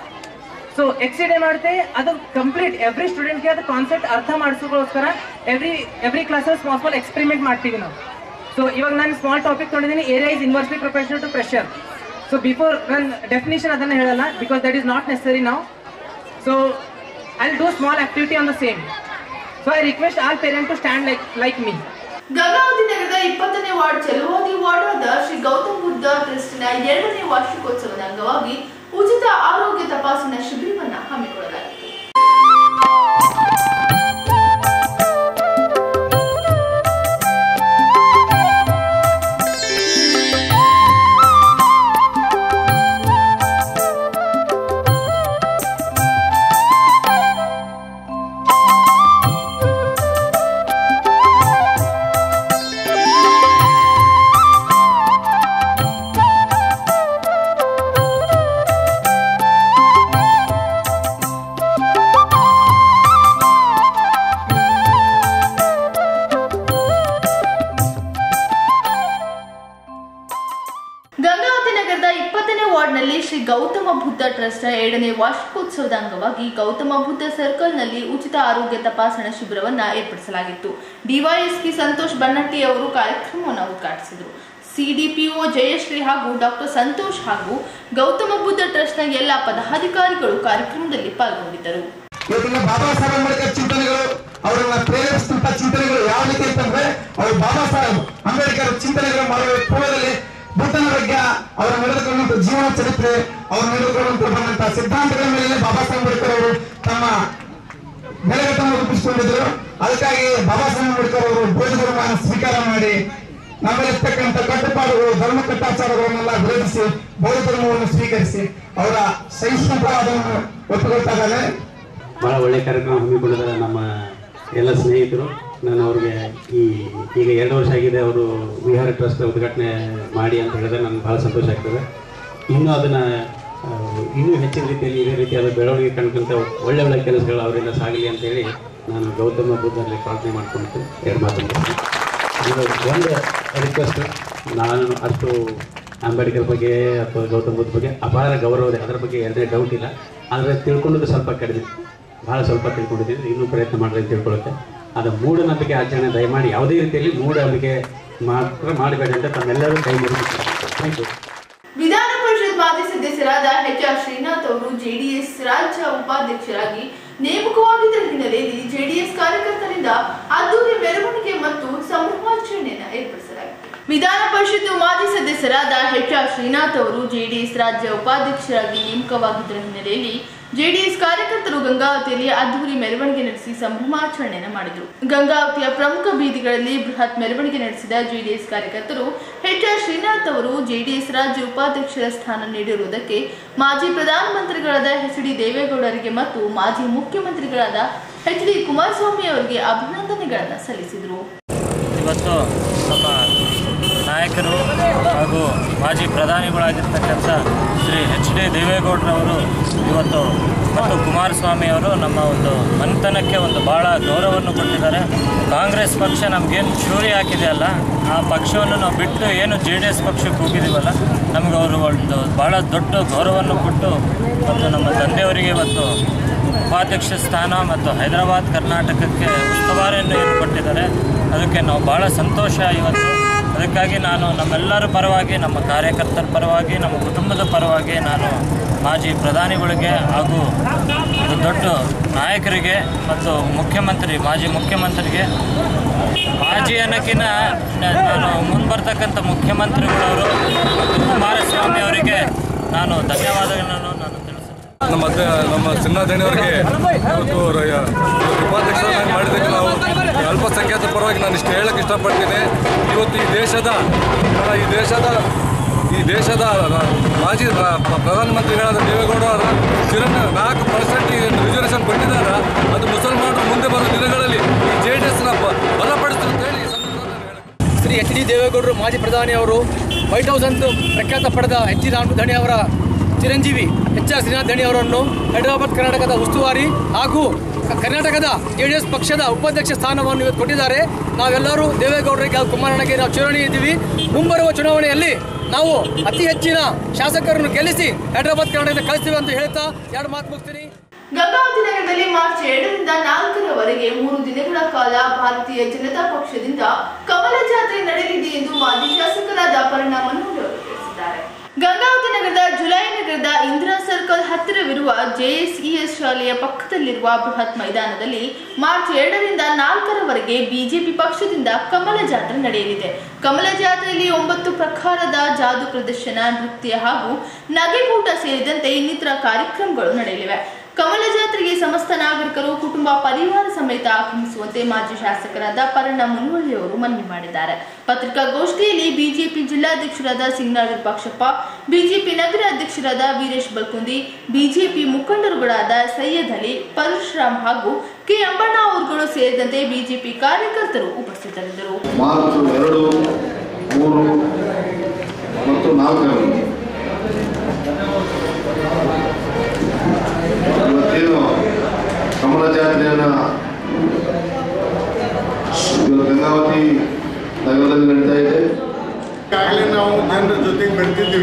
ಸೊ ಎಕ್ಸಿಡ್ ಏನ್ ಮಾಡುತ್ತೆ ಅದು ಕಂಪ್ಲೀಟ್ ಎವ್ರಿ ಸ್ಟೂಡೆಂಟ್ಗೆ ಅದು ಕಾನ್ಸೆಪ್ಟ್ ಅರ್ಥ ಮಾಡಿಸೋಕ್ಕೋಸ್ಕರ ಎವ್ರಿ ಎವ್ರಿ ಕ್ಲಾಸಲ್ಲಿ ಸ್ಮಾಲ್ ಸ್ಮಾಲ್ ಎಕ್ಸ್ಪೆರಿಮೆಂಟ್ ಮಾಡ್ತೀವಿ ನಾವು ಸೊ ಇವಾಗ ನಾನು ಸ್ಮಾಲ್ ಟಾಪಿಕ್ ತೊಗೊಂಡಿದ್ದೀನಿ area is inversely professional to pressure so before ನನ್ನ ಡೆಫಿನೇಷನ್ ಅದನ್ನು ಹೇಳಲ್ಲ because that is not necessary ನಾವು so I do small activity on the same so I request all parent to stand like like me Gangavati ನಗರದ ಇಪ್ಪತ್ತನೇ ward ಚಲುವಾದಿ ward ಆದ ಶ್ರೀ ಗೌತಮ್ ಬುದ್ಧ ಟ್ರಸ್ಟ್ನ ಎರಡನೇ ವಾರ್ಷಿಕೋತ್ಸವದ ಅಂಗವಾಗಿ ಉಚಿತ ಆರೋಗ್ಯ ತಪಾಸಣಾ ಶಿಬಿರವನ್ನ ಹಮ್ಮಿಕೊಳ್ಳಲಾಗಿತ್ತು ಗೌತಮ ಬುದ್ಧ ಟ್ರಸ್ಟ್ ಎರಡನೇ ವಾರ್ಷಿಕೋತ್ಸವದ ಅಂಗವಾಗಿ ಗೌತಮ ಬುದ್ಧ ಸರ್ಕಲ್ನಲ್ಲಿ ಉಚಿತ ಆರೋಗ್ಯ ತಪಾಸಣಾ ಶಿಬಿರವನ್ನ ಏರ್ಪಡಿಸಲಾಗಿತ್ತು ಡಿವೈಎಸ್ಪಿ ಸಂತೋಷ್ ಬನ್ನಟ್ಟಿ ಅವರು ಕಾರ್ಯಕ್ರಮವನ್ನು ಉದ್ಘಾಟಿಸಿದರು ಸಿಡಿಪಿಒ ಜಯಶ್ರೀ ಹಾಗೂ ಡಾಕ್ಟರ್ ಸಂತೋಷ್ ಹಾಗೂ ಗೌತಮ ಬುದ್ಧ ಟ್ರಸ್ಟ್ನ ಎಲ್ಲ ಪದಾಧಿಕಾರಿಗಳು ಕಾರ್ಯಕ್ರಮದಲ್ಲಿ ಪಾಲ್ಗೊಂಡಿದ್ದರು ಇವತ್ತಿನ ಬಾಬಾ ಸಾಹೇಬ್ ಅಂಬೇಡ್ಕರ್ ಚಿಂತನೆಗಳು ಅವರನ್ನ ಪ್ರೇರೇಪಿಸಿದಂತ ಚಿಂತನೆಗಳು ಯಾವ ರೀತಿ ಅಂತಂದ್ರೆ ಅವರು ಬಾಬಾ ಸಾಹೇಬ್ ಅಂಬೇಡ್ಕರ್ ಚಿಂತನೆಗಳು ಮಾಡುವ ಪೂರ್ವದಲ್ಲಿ ಬುದ್ಧನ ಬಗ್ಗೆ ಅವರು ನಡೆದುಕೊಂಡಂತ ಜೀವನ ಚರಿತ್ರೆ ಅವರು ನಡೆದುಕೊಂಡಂತ ಬಂದಂತ ಸಿದ್ಧಾಂತಗಳ ಮೇಲೆ ಬಾಬಾ ಸಾಹೇಬ್ ಅಂಬೇಡ್ಕರ್ ಅವರು ತಮ್ಮ ನೆಲೆಗಟ್ಟನ್ನು ರೂಪಿಸಿಕೊಂಡಿದ್ರು ಅದಕ್ಕಾಗಿ ಬಾಬಾ ಸಾಹೇಬ್ ಅಂಬೇಡ್ಕರ್ ಅವರು ಬೋಧ ಧರ್ಮವನ್ನು ಸ್ವೀಕಾರ ಮಾಡಿ ನಮ್ಮಲ್ಲಿರ್ತಕ್ಕಂಥ ಕಟ್ಟುಪಾಡುಗಳು ಧರ್ಮ ಕಟ್ಟಾಚಾರಗಳನ್ನೆಲ್ಲ ವಿರೋಧಿಸಿ ಬೌದ್ಧ ಧರ್ಮವನ್ನು ಸ್ವೀಕರಿಸಿ ಅವರ ಸಹಿಷ್ಣುತಾವಾದವನ್ನು ಒತ್ತುಕೊಳ್ತಾ ಇದ್ದಾರೆ ಭಾಳ ಒಳ್ಳೆಯ ಕಾರ್ಯಕ್ರಮ ಹಮ್ಮಿಕೊಂಡಿದ್ದಾರೆ ನಮ್ಮ ಎಲ್ಲ ಸ್ನೇಹಿತರು ನಾನು ಅವ್ರಿಗೆ ಈ ಈಗ ಎರಡು ವರ್ಷ ಆಗಿದೆ ಅವರು ವಿಹಾರ ಟ್ರಸ್ಟ್ ಉದ್ಘಾಟನೆ ಮಾಡಿ ಅಂತ ಹೇಳಿದ್ರೆ ನನಗೆ ಭಾಳ ಸಂತೋಷ ಆಗ್ತದೆ ಇನ್ನೂ ಅದನ್ನು ಇನ್ನೂ ಹೆಚ್ಚಿನ ರೀತಿಯಲ್ಲಿ ಇದೇ ರೀತಿಯಾದ ಬೆಳವಣಿಗೆ ಕಂಡ್ಕೊಂತ ಒಳ್ಳೆ ಒಳ್ಳೆ ಕೆಲಸಗಳು ಅವರಿಂದ ಸಾಗಲಿ ಅಂತೇಳಿ ನಾನು ಗೌತಮ ಬುದ್ಧರಲ್ಲಿ ಪ್ರಾರ್ಥನೆ ಮಾಡ್ಕೊಂಡು ಎರಡು ಮಾತು ಮುಗಿಸ್ತೀನಿ. ಇದು ಒಂದು ರಿಕ್ವೆಸ್ಟ್ ನಾನು ಅಷ್ಟು ಅಂಬೇಡ್ಕರ್ ಬಗ್ಗೆ ಅಥವಾ ಗೌತಮ್ ಬುದ್ಧ ಬಗ್ಗೆ ಅಪಾರ ಗೌರವ ಇದೆ ಅದರ ಬಗ್ಗೆ ಎರಡನೇ ಡೌಟ್ ಇಲ್ಲ ಆದರೆ ತಿಳ್ಕೊಂಡದ್ದು ಸ್ವಲ್ಪ ಕಡಿಮೆ ಭಾಳ ಸ್ವಲ್ಪ ತಿಳ್ಕೊಂಡಿದ್ದೀನಿ ಇನ್ನೂ ಪ್ರಯತ್ನ ಮಾಡ್ರಿ ಅಂತ ತಿಳ್ಕೊಳ್ಳೋಕ್ಕೆ ಅದು ಮೂಢನಂಬಿಕೆ ಆಚರಣೆ ದಯಮಾಡಿ ಯಾವುದೇ ರೀತಿಯಲ್ಲಿ ಮೂಢನಂಬಿಕೆ ಮಾತ್ರ ಮಾಡಬೇಡಿ ಅಂತ ತಮ್ಮೆಲ್ಲರೂ ಕೈ ಮುಗಿದು ಥ್ಯಾಂಕ್ ಯು ವಿಧಾನ ಪರಿಷತ್ ಮಾಜಿ ಸದಸ್ಯರಾದ ಎಚ್ ಆರ್ ಶ್ರೀನಾಥ್ ಅವರು ಜೆಡಿಎಸ್ ರಾಜ್ಯ ಉಪಾಧ್ಯಕ್ಷರಾಗಿ ನೇಮಕವಾಗಿದ್ದ ಹಿನ್ನೆಲೆಯಲ್ಲಿ ಜೆಡಿಎಸ್ ಕಾರ್ಯಕರ್ತರಿಂದ ಅದ್ದೂರಿ ಮೆರವಣಿಗೆ ಮತ್ತು ಸಂಭ್ರಮಾಚರಣೆಯನ್ನು ಏರ್ಪಡಿಸಲಾಗಿದೆ ವಿಧಾನ ಪರಿಷತ್ ಮಾಜಿ ಸದಸ್ಯರಾದ ಎಚ್ ಆರ್ ಶ್ರೀನಾಥ್ ಅವರು ಜೆಡಿಎಸ್ ರಾಜ್ಯ ಉಪಾಧ್ಯಕ್ಷರಾಗಿ ನೇಮಕವಾಗಿದ್ದರ ಹಿನ್ನೆಲೆಯಲ್ಲಿ ಜೆಡಿಎಸ್ ಕಾರ್ಯಕರ್ತರು ಗಂಗಾವತಿಯಲ್ಲಿ ಅದ್ದೂರಿ ಮೆರವಣಿಗೆ ನಡೆಸಿ ಸಂಭ್ರಮಾಚರಣೆಯನ್ನು ಮಾಡಿದರು ಗಂಗಾವತಿಯ ಪ್ರಮುಖ ಬೀದಿಗಳಲ್ಲಿ ಬೃಹತ್ ಮೆರವಣಿಗೆ ನಡೆಸಿದ ಜೆಡಿಎಸ್ ಕಾರ್ಯಕರ್ತರು ಎಚ್ ಆರ್ ಶ್ರೀನಾಥ್ ಅವರು ಜೆಡಿಎಸ್ ರಾಜ್ಯ ಉಪಾಧ್ಯಕ್ಷರ ಸ್ಥಾನ ನೀಡಿರುವುದಕ್ಕೆ ಮಾಜಿ ಪ್ರಧಾನಮಂತ್ರಿಗಳಾದ ಎಚ್ ಡಿ ದೇವೇಗೌಡರಿಗೆ ಮತ್ತು ಮಾಜಿ ಮುಖ್ಯಮಂತ್ರಿಗಳಾದ ಎಚ್ ಡಿ ಕುಮಾರಸ್ವಾಮಿ ಅವರಿಗೆ ಅಭಿನಂದನೆಗಳನ್ನು ಸಲ್ಲಿಸಿದರು ಇವತ್ತು ನಮ್ಮ ನಾಯಕರು ಹಾಗೂ ಮಾಜಿ ಪ್ರಧಾನಿಗಳಾಗಿರ್ತಕ್ಕಂಥ ಶ್ರೀ ಎಚ್ ಡಿ ದೇವೇಗೌಡರವರು ಇವತ್ತು ಮತ್ತು ಕುಮಾರಸ್ವಾಮಿ ಅವರು ನಮ್ಮ ಒಂದು ಮನೆತನಕ್ಕೆ ಒಂದು ಭಾಳ ಗೌರವವನ್ನು ಕೊಟ್ಟಿದ್ದಾರೆ ಕಾಂಗ್ರೆಸ್ ಪಕ್ಷ ನಮಗೇನು ಚೂರಿ ಹಾಕಿದೆಯಲ್ಲ ಆ ಪಕ್ಷವನ್ನು ನಾವು ಬಿಟ್ಟು ಏನು ಜೆ ಡಿ ಎಸ್ ಪಕ್ಷಕ್ಕೆ ಹೋಗಿದ್ದೀವಲ್ಲ ನಮಗೆ ಅವರು ಒಂದು ಭಾಳ ದೊಡ್ಡ ಗೌರವವನ್ನು ಕೊಟ್ಟು ಮತ್ತು ನಮ್ಮ ತಂದೆಯವರಿಗೆ ಇವತ್ತು ಉಪಾಧ್ಯಕ್ಷ ಸ್ಥಾನ ಮತ್ತು ಹೈದರಾಬಾದ್ ಕರ್ನಾಟಕಕ್ಕೆ ಉಸ್ತುವಾರಿಯನ್ನು ಏನು ಕೊಟ್ಟಿದ್ದಾರೆ ಅದಕ್ಕೆ ನಾವು ಭಾಳ ಸಂತೋಷ ಇವತ್ತು ಅದಕ್ಕಾಗಿ ನಾನು ನಮ್ಮೆಲ್ಲರ ಪರವಾಗಿ ನಮ್ಮ ಕಾರ್ಯಕರ್ತರ ಪರವಾಗಿ ನಮ್ಮ ಕುಟುಂಬದ ಪರವಾಗಿ ನಾನು ಮಾಜಿ ಪ್ರಧಾನಿಗಳಿಗೆ ಹಾಗೂ ಒಂದು ದೊಡ್ಡ ನಾಯಕರಿಗೆ ಮತ್ತು ಮುಖ್ಯಮಂತ್ರಿ ಮಾಜಿ ಮುಖ್ಯಮಂತ್ರಿಗೆ ಮಾಜಿ ಅನ್ನೋಕ್ಕಿಂತ ನ- ನಾನು ಮುಂಬರ್ತಕ್ಕಂಥ ಮುಖ್ಯಮಂತ್ರಿಗಳವರು ಮತ್ತು ಕುಮಾರಸ್ವಾಮಿ ಅವರಿಗೆ ನಾನು ಧನ್ಯವಾದಗಳನ್ನು ನಾನು ತಿಳಿಸುತ್ತೇನೆ ನಮ್ಮ ಅಧ್ಯ ನಮ್ಮ ಸಿನ್ನಾದಣಿಯವರಿಗೆ ಇವತ್ತು ರ- ಉಪಾಧ್ಯಕ್ಷರನ್ನಾಗಿ ಮಾಡಿದ್ದಕ್ಕೆ ನಾವು ಅಲ್ಪಸಂಖ್ಯಾತರ ಪರವಾಗಿ ನಾನು ಇಷ್ಟು ಹೇಳಕ್ಕೆ ಇಷ್ಟಪಡ್ತೀನಿ ಇವತ್ತು ಈ ದೇಶದ ಆ, ಈ ದೇಶದ ಈ ದೇಶದ ರ- ಮಾಜಿ ರ- ಪ್ರಧಾನಮಂತ್ರಿಗಳಾದ ದೇವೇಗೌಡ ಅವರ ಚಿರನ್ನ ನಾಲ್ಕು ಪರ್ಸೆಂಟ್ ರಿಸರ್ವೇಷನ್ ಕೊಟ್ಟಿದ್ದಾರೆ ಅದು ಮುಸಲ್ಮಾನರು ಮುಂದೆ ಬರೋ ದಿನಗಳಲ್ಲಿ ಈ ಜೆ ಡಿ ಎಸ್ನ ಬಲಪಡಿಸ್ತಾರೆ ಅಂತ ಹೇಳಿ ಈ ಸಂದರ್ಭದಲ್ಲಿ ಹೇಳಕ್ಕೆ ಶ್ರೀ ಎಚ್ ಡಿ ದೇವೇಗೌಡರು ಮಾಜಿ ಪ್ರಧಾನಿ ಅವರು ವೈಟ್ ಹೌಸ್ ಅಂತ ಪ್ರಖ್ಯಾತ ಪಡೆದ ಎಚ್ ಡಿ ಧಣಿ ಅವರ ಚಿರಂಜೀವಿ ಎಚ್ ಆರ್ ಶ್ರೀನಾಥ್ ಧಣಿ ಅವರನ್ನು ಹೈದರಾಬಾದ್ ಕರ್ನಾಟಕದ ಉಸ್ತುವಾರಿ ಹಾಗೂ ಕರ್ನಾಟಕದ ಜೆ ಡಿ ಎಸ್ ಪಕ್ಷದ ಉಪಾಧ್ಯಕ್ಷ ಸ್ಥಾನವನ್ನು ಇವತ್ತು ಕೊಟ್ಟಿದ್ದಾರೆ ನಾವೆಲ್ಲರೂ ದೇವೇಗೌಡರಿಗೆ ಹಾಗೂ ಕುಮಾರಣ್ಣಗೆ ನಾವು ಚುನಾವಣೆ ಇದ್ದೀವಿ ಮುಂಬರುವ ಚುನಾವಣೆಯಲ್ಲಿ ನಾವು ಅತಿ ಹೆಚ್ಚಿನ ಶಾಸಕರನ್ನು ಗೆಲ್ಲಿಸಿ ಹೈದರಾಬಾದ್ ಕರ್ನಾಟಕದ ಕಳಿಸ್ತೀವಿ ಅಂತ ಹೇಳ್ತಾ ಎರಡು ಮಾತು ಮುಗಿಸ್ತೀನಿ ಗಂಗಾವತಿ ನಗರದಲ್ಲಿ ಮಾರ್ಚ್ ಎರಡರಿಂದ ನಾಲ್ಕರವರೆಗೆ ಮೂರು ದಿನಗಳ ಕಾಲ ಭಾರತೀಯ ಜನತಾ ಪಕ್ಷದಿಂದ ಕಮಲ ಜಾತ್ರೆ ನಡೆಯಲಿದೆ ಎಂದು ಮಾಜಿ ಶಾಸಕರಾದ ಪರಿಣಾಮ ಅವರು ತಿಳಿಸಿದ್ದಾರೆ ಗಂಗಾವತಿ ನಗರದ ಜುಲೈ ನಗರದ ಇಂದಿರಾ ಸರ್ಕಲ್ ಹತ್ತಿರವಿರುವ ಜೆಎಸ್ಇಎಸ್ ಶಾಲೆಯ ಪಕ್ಕದಲ್ಲಿರುವ ಬೃಹತ್ ಮೈದಾನದಲ್ಲಿ ಮಾರ್ಚ್ ಎರಡರಿಂದ ನಾಲ್ಕರವರೆಗೆ ಬಿಜೆಪಿ ಪಕ್ಷದಿಂದ ಕಮಲ ಜಾತ್ರೆ ನಡೆಯಲಿದೆ ಕಮಲ ಜಾತ್ರೆಯಲ್ಲಿ ಒಂಬತ್ತು ಪ್ರಕಾರದ ಜಾದು ಪ್ರದರ್ಶನ ನೃತ್ಯ ಹಾಗೂ ನಗೆಗೂಟ ಸೇರಿದಂತೆ ಇನ್ನಿತರ ಕಾರ್ಯಕ್ರಮಗಳು ನಡೆಯಲಿವೆ ಕಮಲ ಜಾತ್ರೆಗೆ ಸಮಸ್ತ ನಾಗರಿಕರು ಕುಟುಂಬ ಪರಿವಾರ ಸಮೇತ ಆಗಮಿಸುವಂತೆ ಮಾಜಿ ಶಾಸಕರಾದ ಪರಣ ಮುನ್ವಳ್ಳಿ ಅವರು ಮನವಿ ಮಾಡಿದ್ದಾರೆ ಪತ್ರಿಕಾಗೋಷ್ಠಿಯಲ್ಲಿ ಬಿಜೆಪಿ ಜಿಲ್ಲಾಧ್ಯಕ್ಷರಾದ ಸಿಂಗ್ನಾಳ್ ವಿರೂಪಾಕ್ಷಪ್ಪ ಬಿಜೆಪಿ ನಗರ ಅಧ್ಯಕ್ಷರಾದ ವೀರೇಶ್ ಬಲ್ಕುಂದಿ ಬಿಜೆಪಿ ಮುಖಂಡರುಗಳಾದ ಸೈಯದ್ ಅಲಿ ಪರಶುರಾಮ್ ಹಾಗೂ ಕೆ ಅಂಬಣ್ಣ ಅವರುಗಳು ಸೇರಿದಂತೆ ಬಿಜೆಪಿ ಕಾರ್ಯಕರ್ತರು ಉಪಸ್ಥಿತರಿದ್ದರು ಮಾರ್ಚ್ ಎರಡು ಮೂರು ಮತ್ತು ನಾಲ್ಕರಂದು ಇವತ್ತೇನು ಕಮಲ ಜಾತ್ರೆಯನ್ನು ಇವತ್ತು ಗಂಗಾವತಿ ನಗರದಲ್ಲಿ ನಡೀತಾ ಇದೆ ಈಗಾಗಲೇ ನಾವು ಜನರ ಜೊತೆಗೆ ಬೆಳೆದಿದ್ದೀವಿ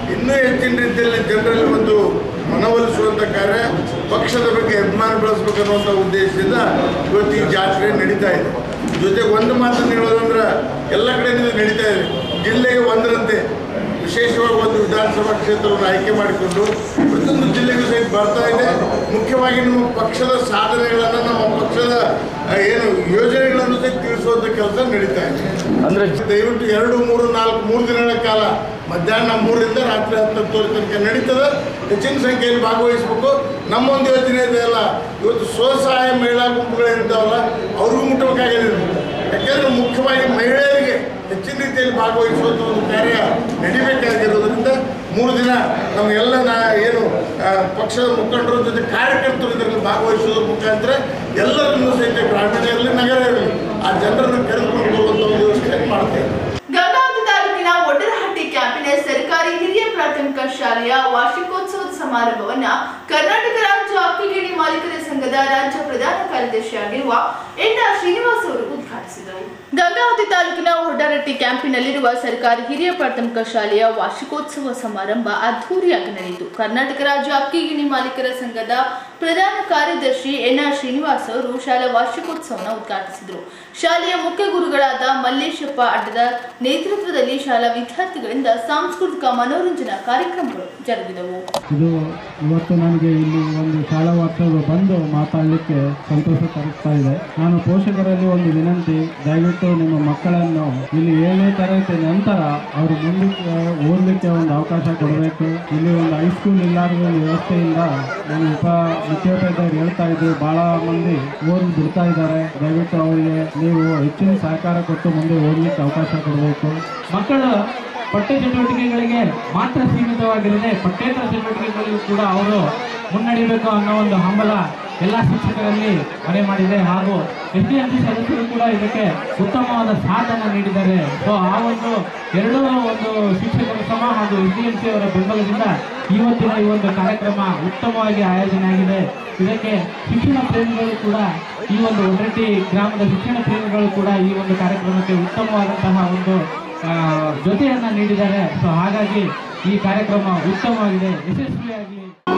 ಇನ್ನೂ ಹೆಚ್ಚಿನ ರೀತಿಯಲ್ಲಿ ಜನರಲ್ಲಿ ಒಂದು ಮನವೊಲಿಸುವಂಥ ಕಾರ್ಯ ಪಕ್ಷದ ಬಗ್ಗೆ ಅಭಿಮಾನ ಬೆಳೆಸ್ಬೇಕು ಅನ್ನುವಂಥ ಉದ್ದೇಶದಿಂದ ಇವತ್ತು ಈ ಜಾತ್ರೆ ನಡೀತಾ ಇದೆ ಜೊತೆಗೆ ಒಂದು ಮಾತನ್ನು ಹೇಳೋದಂದ್ರೆ ಎಲ್ಲ ಕಡೆಯಿಂದ ನಡೀತಾ ಇದೆ ಜಿಲ್ಲೆಗೆ ಒಂದರಂತೆ ವಿಶೇಷವಾಗಿ ಒಂದು ವಿಧಾನಸಭಾ ಕ್ಷೇತ್ರವನ್ನು ಆಯ್ಕೆ ಮಾಡಿಕೊಂಡು ಪ್ರತಿಯೊಂದು ಜಿಲ್ಲೆಗೂ ಸಹಿತ ಬರ್ತಾ ಇದೆ ಮುಖ್ಯವಾಗಿ ನಮ್ಮ ಪಕ್ಷದ ಸಾಧನೆಗಳನ್ನು ನಮ್ಮ ಪಕ್ಷದ ಆ, ಏನು ಯೋಜನೆಗಳನ್ನು ಸಹಿತ ತಿಳಿಸುವಂಥ ಕೆಲಸ ನಡೀತಾ ಇದೆ ಅಂದರೆ ದಯವಿಟ್ಟು ಎರಡು ಮೂರು ನಾಲ್ಕು ಮೂರು ದಿನಗಳ ಕಾಲ ಮಧ್ಯಾಹ್ನ ಮೂರರಿಂದ ರಾತ್ರಿ ಹತ್ತತ್ತುವರೆ ತನಕ ನಡೀತದೆ ಹೆಚ್ಚಿನ ಸಂಖ್ಯೆಯಲ್ಲಿ ಭಾಗವಹಿಸಬೇಕು ನಮ್ಮೊಂದು ಯೋಜನೆ ಇದೆಯಲ್ಲ ಇವತ್ತು ಸ್ವಸಹಾಯ ಮಹಿಳಾ ಗುಂಪುಗಳೇನಿದ್ದಾವಲ್ಲ ಅವ್ರಿಗೂ ಮುಟ್ಟಬೇಕಾಗಿದೆ ಯಾಕೆಂದರೆ ಮುಖ್ಯವಾಗಿ ಮಹಿಳೆಯರಿಗೆ ಹೆಚ್ಚಿನ ರೀತಿಯಲ್ಲಿ ಭಾಗವಹಿಸುವಂಥ ಒಂದು ಕಾರ್ಯ ನಡಿಬೇಕಾಗಿರೋದ್ರಿಂದ ಮೂರು ದಿನ ನಮಗೆಲ್ಲ ನಾ ಏನು ಆ, ಪಕ್ಷದ ಮುಖಂಡರ ಜೊತೆ ಕಾರ್ಯಕರ್ತರು ಇದರಲ್ಲಿ ಭಾಗವಹಿಸೋದ್ರ ಮುಖಾಂತರ ಎಲ್ಲರನ್ನೂ ಸಹಿತ ಗ್ರಾಮೀಣ ಇರಲಿ ನಗರ ಇರಲಿ ಆ ಜನರನ್ನು ಕರೆದುಕೊಂಡು ಬರುವಂಥ ಒಂದು ವ್ಯವಸ್ಥೆಯನ್ನು ಮಾಡ್ತೇವೆ ಗಂಗಾವತಿ ತಾಲೂಕಿನ ಒಡ್ಡರಹಟ್ಟಿ ಕ್ಯಾಂಪಿನ ಸರ್ಕಾರಿ ಹಿರಿಯ ಪ್ರಾಥಮಿಕ ಶಾಲೆಯ ವಾರ್ಷಿಕೋತ್ಸವದ ಸಮಾರಂಭವನ್ನ ಕರ್ನಾಟಕ ರಾಜ್ಯ ಅಕ್ಕಿಗಿಣಿ ಮಾಲೀಕರ ಸಂಘದ ರಾಜ್ಯ ಪ್ರಧಾನ ಕಾರ್ಯದರ್ಶಿಯಾಗಿರುವ ಎನ್ ಆರ್ ಶ್ರೀನಿವಾಸ್ ಅವರು ಉದ್ಘಾಟಿಸಿದರು ಗಂಗಾವತಿ ತಾಲೂಕಿನ ಹೊಡ್ಡರಟ್ಟಿ ಕ್ಯಾಂಪಿನಲ್ಲಿರುವ ಸರ್ಕಾರಿ ಹಿರಿಯ ಪ್ರಾಥಮಿಕ ಶಾಲೆಯ ವಾರ್ಷಿಕೋತ್ಸವ ಸಮಾರಂಭ ಅದ್ಧೂರಿಯಾಗಿ ನಡೆಯಿತು ಕರ್ನಾಟಕ ರಾಜ್ಯ ಅಕ್ಕಿಗಿಣಿ ಮಾಲೀಕರ ಸಂಘದ ಪ್ರಧಾನ ಕಾರ್ಯದರ್ಶಿ ಎನ್ ಆರ್ ಶ್ರೀನಿವಾಸ್ ಅವರು ಶಾಲಾ ವಾರ್ಷಿಕೋತ್ಸವನ ಉದ್ಘಾಟಿಸಿದರು ಶಾಲೆಯ ಮುಖ್ಯ ಗುರುಗಳಾದ ಮಲ್ಲೇಶಪ್ಪ ಅಡ್ಡದ ನೇತೃತ್ವದಲ್ಲಿ ಶಾಲಾ ವಿದ್ಯಾರ್ಥಿಗಳಿಂದ ಸಾಂಸ್ಕೃತಿಕ ಮನೋರಂಜನಾ ಕಾರ್ಯಕ್ರಮಗಳು ಜರುಗಿದವು ಇದು ಇವತ್ತು ನನಗೆ ಇಲ್ಲಿ ಒಂದು ಶಾಲಾ ವಾಸ್ತವ್ಯ ಬಂದು ಮಾತಾಡಲಿಕ್ಕೆ ಸಂತೋಷ ತರಿಸ್ತಾ ಇದೆ ನಾನು ಪೋಷಕರಲ್ಲಿ ಒಂದು ವಿನಂತಿ ದಯವಿಟ್ಟು ನಿಮ್ಮ ಮಕ್ಕಳನ್ನು ಇಲ್ಲಿ ಏಳನೇ ತರಗತಿ ನಂತರ ಅವರು ಮುಂದಕ್ಕೆ ಓದಲಿಕ್ಕೆ ಒಂದು ಅವಕಾಶ ಕೊಡಬೇಕು ಇಲ್ಲಿ ಒಂದು ಹೈಸ್ಕೂಲ್ ಇಲ್ಲಾರದ ಒಂದು ವ್ಯವಸ್ಥೆಯಿಂದ ನಾನು ಉಪ ಮುಖ್ಯೋಪಾಧ್ಯಾಯರು ಹೇಳ್ತಾ ಇದ್ದು ಬಹಳ ಮಂದಿ ಓದಿ ಬಿಡ್ತಾ ಇದ್ದಾರೆ ದಯವಿಟ್ಟು ಅವರಿಗೆ ನೀವು ಹೆಚ್ಚಿನ ಸಹಕಾರ ಕೊಟ್ಟು ಮುಂದೆ ಓದಲಿಕ್ಕೆ ಅವಕಾಶ ಕೊಡಬೇಕು ಮಕ್ಕಳ ಪಠ್ಯ ಚಟುವಟಿಕೆಗಳಿಗೆ ಮಾತ್ರ ಸೀಮಿತವಾಗಿರದೆ ಪಠ್ಯೇತರ ಚಟುವಟಿಕೆಗಳಿಗೂ ಕೂಡ ಅವರು ಮುನ್ನಡಿಬೇಕು ಅನ್ನೋ ಒಂದು ಹಂಬಲ ಎಲ್ಲ ಶಿಕ್ಷಕರಲ್ಲಿ ಮನೆ ಮಾಡಿದೆ ಹಾಗೂ ಎಸ್ ಡಿ ಎಂ ಸಿ ಸದಸ್ಯರು ಕೂಡ ಇದಕ್ಕೆ ಉತ್ತಮವಾದ ಸಾಥನ್ನು ನೀಡಿದ್ದಾರೆ ಸೊ ಆ ಒಂದು ಎರಡೂ ಒಂದು ಶಿಕ್ಷಕರ ಶ್ರಮ ಹಾಗೂ ಎಸ್ ಡಿ ಎಂ ಸಿ ಅವರ ಬೆಂಬಲದಿಂದ ಇವತ್ತಿನ ಈ ಒಂದು ಕಾರ್ಯಕ್ರಮ ಉತ್ತಮವಾಗಿ ಆಯೋಜನೆ ಆಗಿದೆ ಇದಕ್ಕೆ ಶಿಕ್ಷಣ ಪ್ರೇಮಿಗಳು ಕೂಡ ಈ ಒಂದು ಒಡ್ರಟ್ಟಿ ಗ್ರಾಮದ ಶಿಕ್ಷಣ ಪ್ರೇಮಿಗಳು ಕೂಡ ಈ ಒಂದು ಕಾರ್ಯಕ್ರಮಕ್ಕೆ ಉತ್ತಮವಾದಂತಹ ಒಂದು ಆ, ಜೊತೆಯನ್ನ ನೀಡಿದ್ದಾರೆ ಸೊ ಹಾಗಾಗಿ ಈ ಕಾರ್ಯಕ್ರಮ ಉತ್ತಮವಾಗಿದೆ ಯಶಸ್ವಿಯಾಗಿ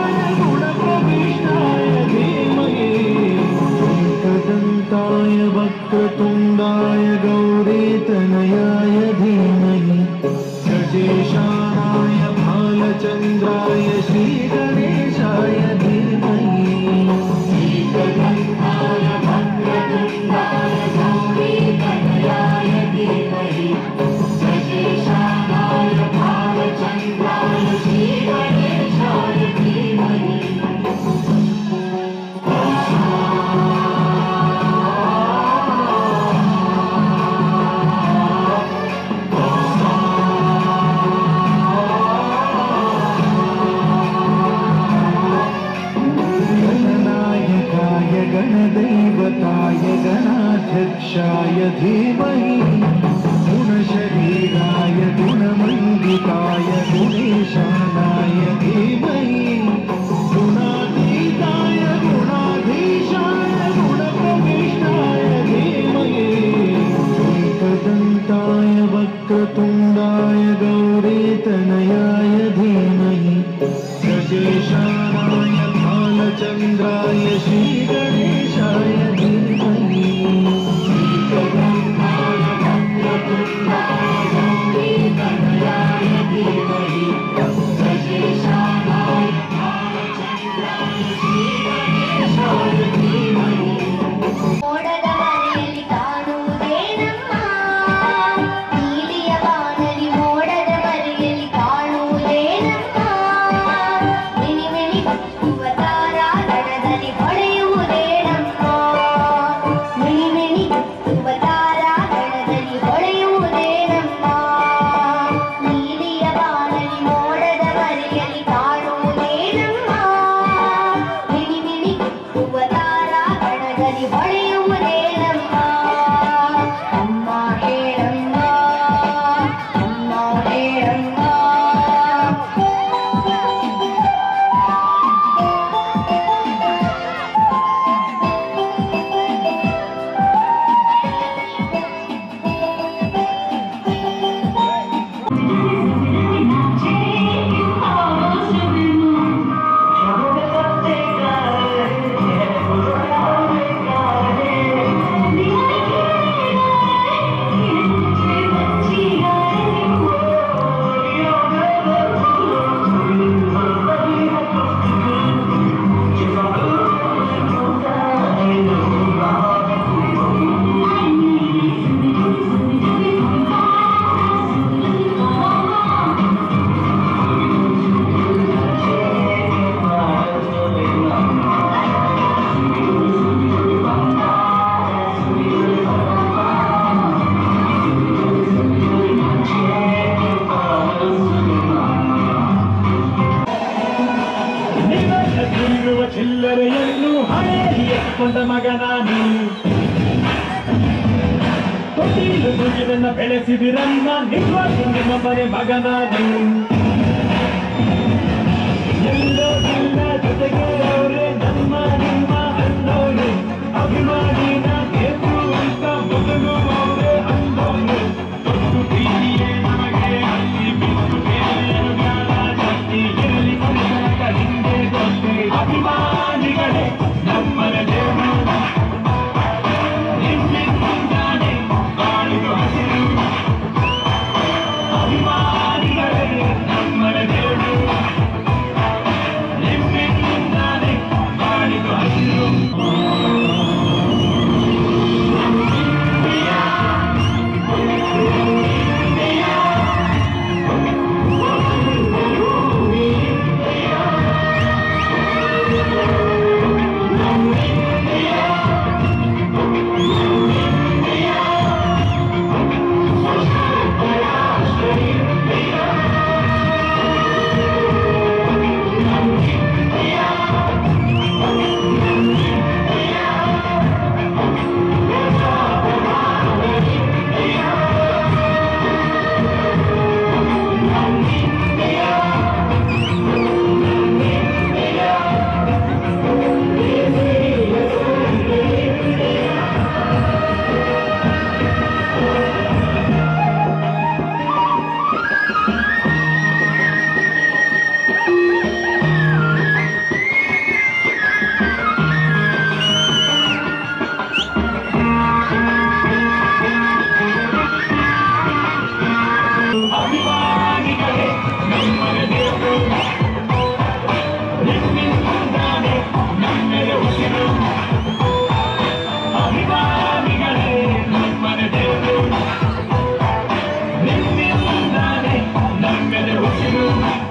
एकदन्ताय वक्रतुण्डाय गौरीतनयाय धीमहि गजेशानाय भालचन्द्राय श्रीगणेशाय धीमहि एकदन्ताय वक्रतुण्डाय गौरीतनयाय धीमहि गजेशानाय भालचन्द्राय श्रीगणेशाय धीमहि गणनायकाय गणदैवताय गणाध्यक्षाय धीमहि गुणशरीराय गुणमण्डिताय गुणेशानाय धीमहि गुणातीताय गुणाधीशाय गुणप्रविष्टाय धीमहि एकदन्ताय वक्रतुण्डाय गौरीतनयाय धीमहि गजेशानाय भालचन्द्राय श्रीगणेशाय धीमहि एकदन्ताय वक्रतुण्डाय गौरीतनयाय धीमहि गजेशानाय भालचन्द्राय श्रीगणेशाय धीमहि ಮೋಡದ ಮರೆಯಲ್ಲಿ ಕಾಣುವುದೇನಮ್ಮ ನೀಲಿಯ ಬಾನಲಿ ಮೋಡದ ಮರೆಯಲ್ಲಿ ಕಾಣುವುದೇನಮ್ಮ ಮಿನಿ ಮಿನಿ ಕಪ್ಪುವ ತಾರಾ ದಡದಲ್ಲಿ ಕಟೀಲು ದುಗಿದನ್ನ ಬೆಳೆಸಿದಿರನ್ನ ನಿಜವಾಗ್ಲೂ ನಿಮ್ಮ ಮನೆ ಮಗನಾಗಿ ಎಲ್ಲೋ ಇಲ್ಲ ಜೊತೆಗೆ ಅವರೇ ನಮ್ಮ ನಿಮ್ಮ ಅನ್ನೋರು ಅಭಿಮಾನಿನ ಗೆದ್ದು ಅಂತ ಮೊದಲು ಅವರೇ ಅಂದೋರು ದೊಡ್ಡ ಪ್ರೀತಿಯೇ ನಮಗೆ ಅಲ್ಲಿ ಬಿಟ್ಟು ಬೇರೇನು ಬೇಡ ಜಾಸ್ತಿ ಇರಲಿ ಸಂಸಾರ ಹಿಂದೆ ಗೊತ್ತೇ ಅಭಿಮಾನಿಗಳೇ ನಮ್ಮನ ದೇವರು ನಿಮ್ಮಿಂದಾನೆ ಬಾಳಿದು ಹಸಿರು ಅಭಿಮಾನಿಗಳೇ ನಮ್ಮನ ದೇವರು ನಿಮ್ಮಿಂದಾನೆ ಬಾಳಿದು ಹಸಿರು ಅಭಿಮಾನಿಗಳೇ ನಮ್ಮನ ದೇವರು ನಿಮ್ಮಿಂದಾನೆ ನಮ್ಮೆಲೆ ಉಸಿರು ಅಭಿಮಾನಿಗಳೇ ನಮ್ಮನ ದೇವರು ನಿಮ್ಮಿಂದಾನೆ ನಮ್ಮೆಲೆ ಉಸಿರು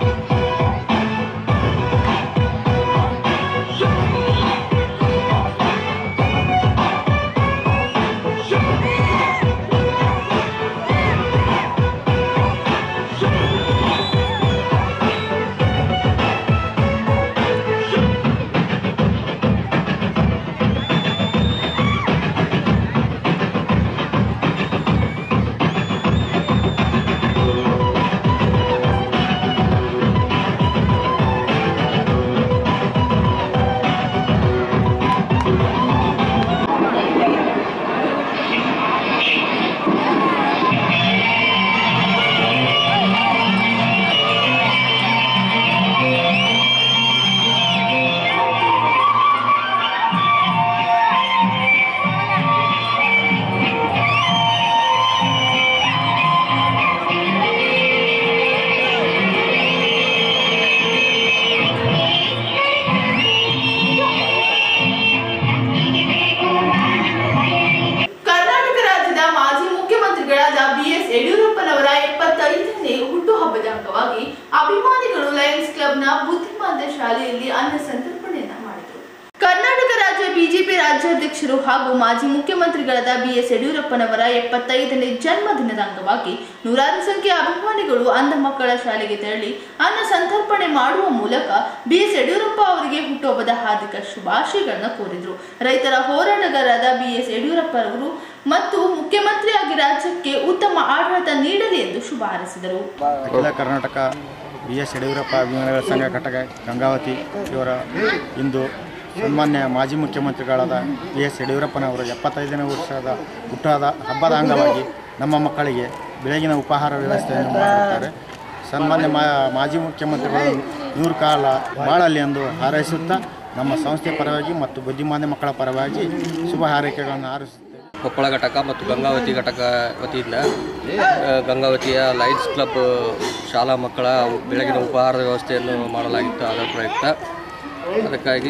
ಕರ್ನಾಟಕ ರಾಜ್ಯದ ಮಾಜಿ ಮುಖ್ಯಮಂತ್ರಿಗಳಾದ ಬಿಎಸ್ ಯಡಿಯೂರಪ್ಪನವರ ಎಪ್ಪತ್ತೈದನೇ ಹುಟ್ಟುಹಬ್ಬದ ಅಂಗವಾಗಿ ಅಭಿಮಾನಿಗಳು ಲಯನ್ಸ್ ಕ್ಲಬ್ನ ಬುದ್ಧಿಮಾಂತ ಶಾಲೆಯಲ್ಲಿ ಅನ್ನ ಸಂತರ್ಪಣೆಯನ್ನ ಮಾಡಿದರು ಕರ್ನಾಟಕ ರಾಜ್ಯ ಬಿಜೆಪಿ ರಾಜ್ಯಾಧ್ಯಕ್ಷರು ಹಾಗೂ ಮಾಜಿ ಮುಖ್ಯಮಂತ್ರಿಗಳಾದ ಬಿಎಸ್ ಯಡಿಯೂರಪ್ಪನವರ ಎಪ್ಪತ್ತೈದನೇ ಜನ್ಮದಿನದ ಅಂಗವಾಗಿ ನೂರಾರು ಸಂಖ್ಯೆಯ ಅಭಿಮಾನಿಗಳು ಅಂಧ ಮಕ್ಕಳ ಶಾಲೆಗೆ ತೆರಳಿ ಅನ್ನ ಸಂತರ್ಪಣೆ ಮಾಡುವ ಮೂಲಕ ಬಿಎಸ್ ಯಡಿಯೂರಪ್ಪ ಅವರಿಗೆ ಹುಟ್ಟುಹಬ್ಬದ ಹಾರ್ದಿಕ ಶುಭಾಶಯಗಳನ್ನು ಕೋರಿದರು ರೈತರ ಹೋರಾಟಗಾರರಾದ ಬಿಎಸ್ ಯಡಿಯೂರಪ್ಪ ಅವರು ಮತ್ತು ಮುಖ್ಯಮಂತ್ರಿಯಾಗಿ ರಾಜ್ಯಕ್ಕೆ ಉತ್ತಮ ಆಡಳಿತ ನೀಡಲಿ ಎಂದು ಶುಭ ಹಾರೈಸಿದರು ಅಖಿಲ ಕರ್ನಾಟಕ ಬಿ ಎಸ್ ಯಡಿಯೂರಪ್ಪ ಅಭಿಮಾನಿಗಳ ಸಂಘ ಘಟಕ ಗಂಗಾವತಿ ಇವರ ಇಂದು ಸನ್ಮಾನ್ಯ ಮಾಜಿ ಮುಖ್ಯಮಂತ್ರಿಗಳಾದ ಬಿ ಎಸ್ ಯಡಿಯೂರಪ್ಪನವರು ಎಪ್ಪತ್ತೈದನೇ ವರ್ಷದ ಹುಟ್ಟುಹಬ್ಬದ ಹಬ್ಬದ ಅಂಗವಾಗಿ ನಮ್ಮ ಮಕ್ಕಳಿಗೆ ಬೆಳಗಿನ ಉಪಹಾರ ವ್ಯವಸ್ಥೆಯನ್ನು ಮಾಡಿರುತ್ತಾರೆ ಸನ್ಮಾನ್ಯ ಮಾ ಮಾಜಿ ಮುಖ್ಯಮಂತ್ರಿಗಳು ನೂರು ಕಾಲ ಬಾಳಲಿ ಎಂದು ಹಾರೈಸುತ್ತಾ ನಮ್ಮ ಸಂಸ್ಥೆ ಪರವಾಗಿ ಮತ್ತು ಬುದ್ಧಿಮಾಂದ್ಯ ಮಕ್ಕಳ ಪರವಾಗಿ ಶುಭ ಹಾರೈಕೆಗಳನ್ನು ಹಾರೈಸುತ್ತೇವೆ ಕೊಪ್ಪಳ ಘಟಕ ಮತ್ತು ಗಂಗಾವತಿ ಘಟಕ ವತಿಯಿಂದ ಆ, ಗಂಗಾವತಿಯ ಲೈನ್ಸ್ ಕ್ಲಬ್ ಶಾಲಾ ಮಕ್ಕಳ ಬೆಳಗಿನ ಉಪಹಾರದ ವ್ಯವಸ್ಥೆಯನ್ನು ಮಾಡಲಾಗಿತ್ತು ಅದರ ಪ್ರಯುಕ್ತ ಅದಕ್ಕಾಗಿ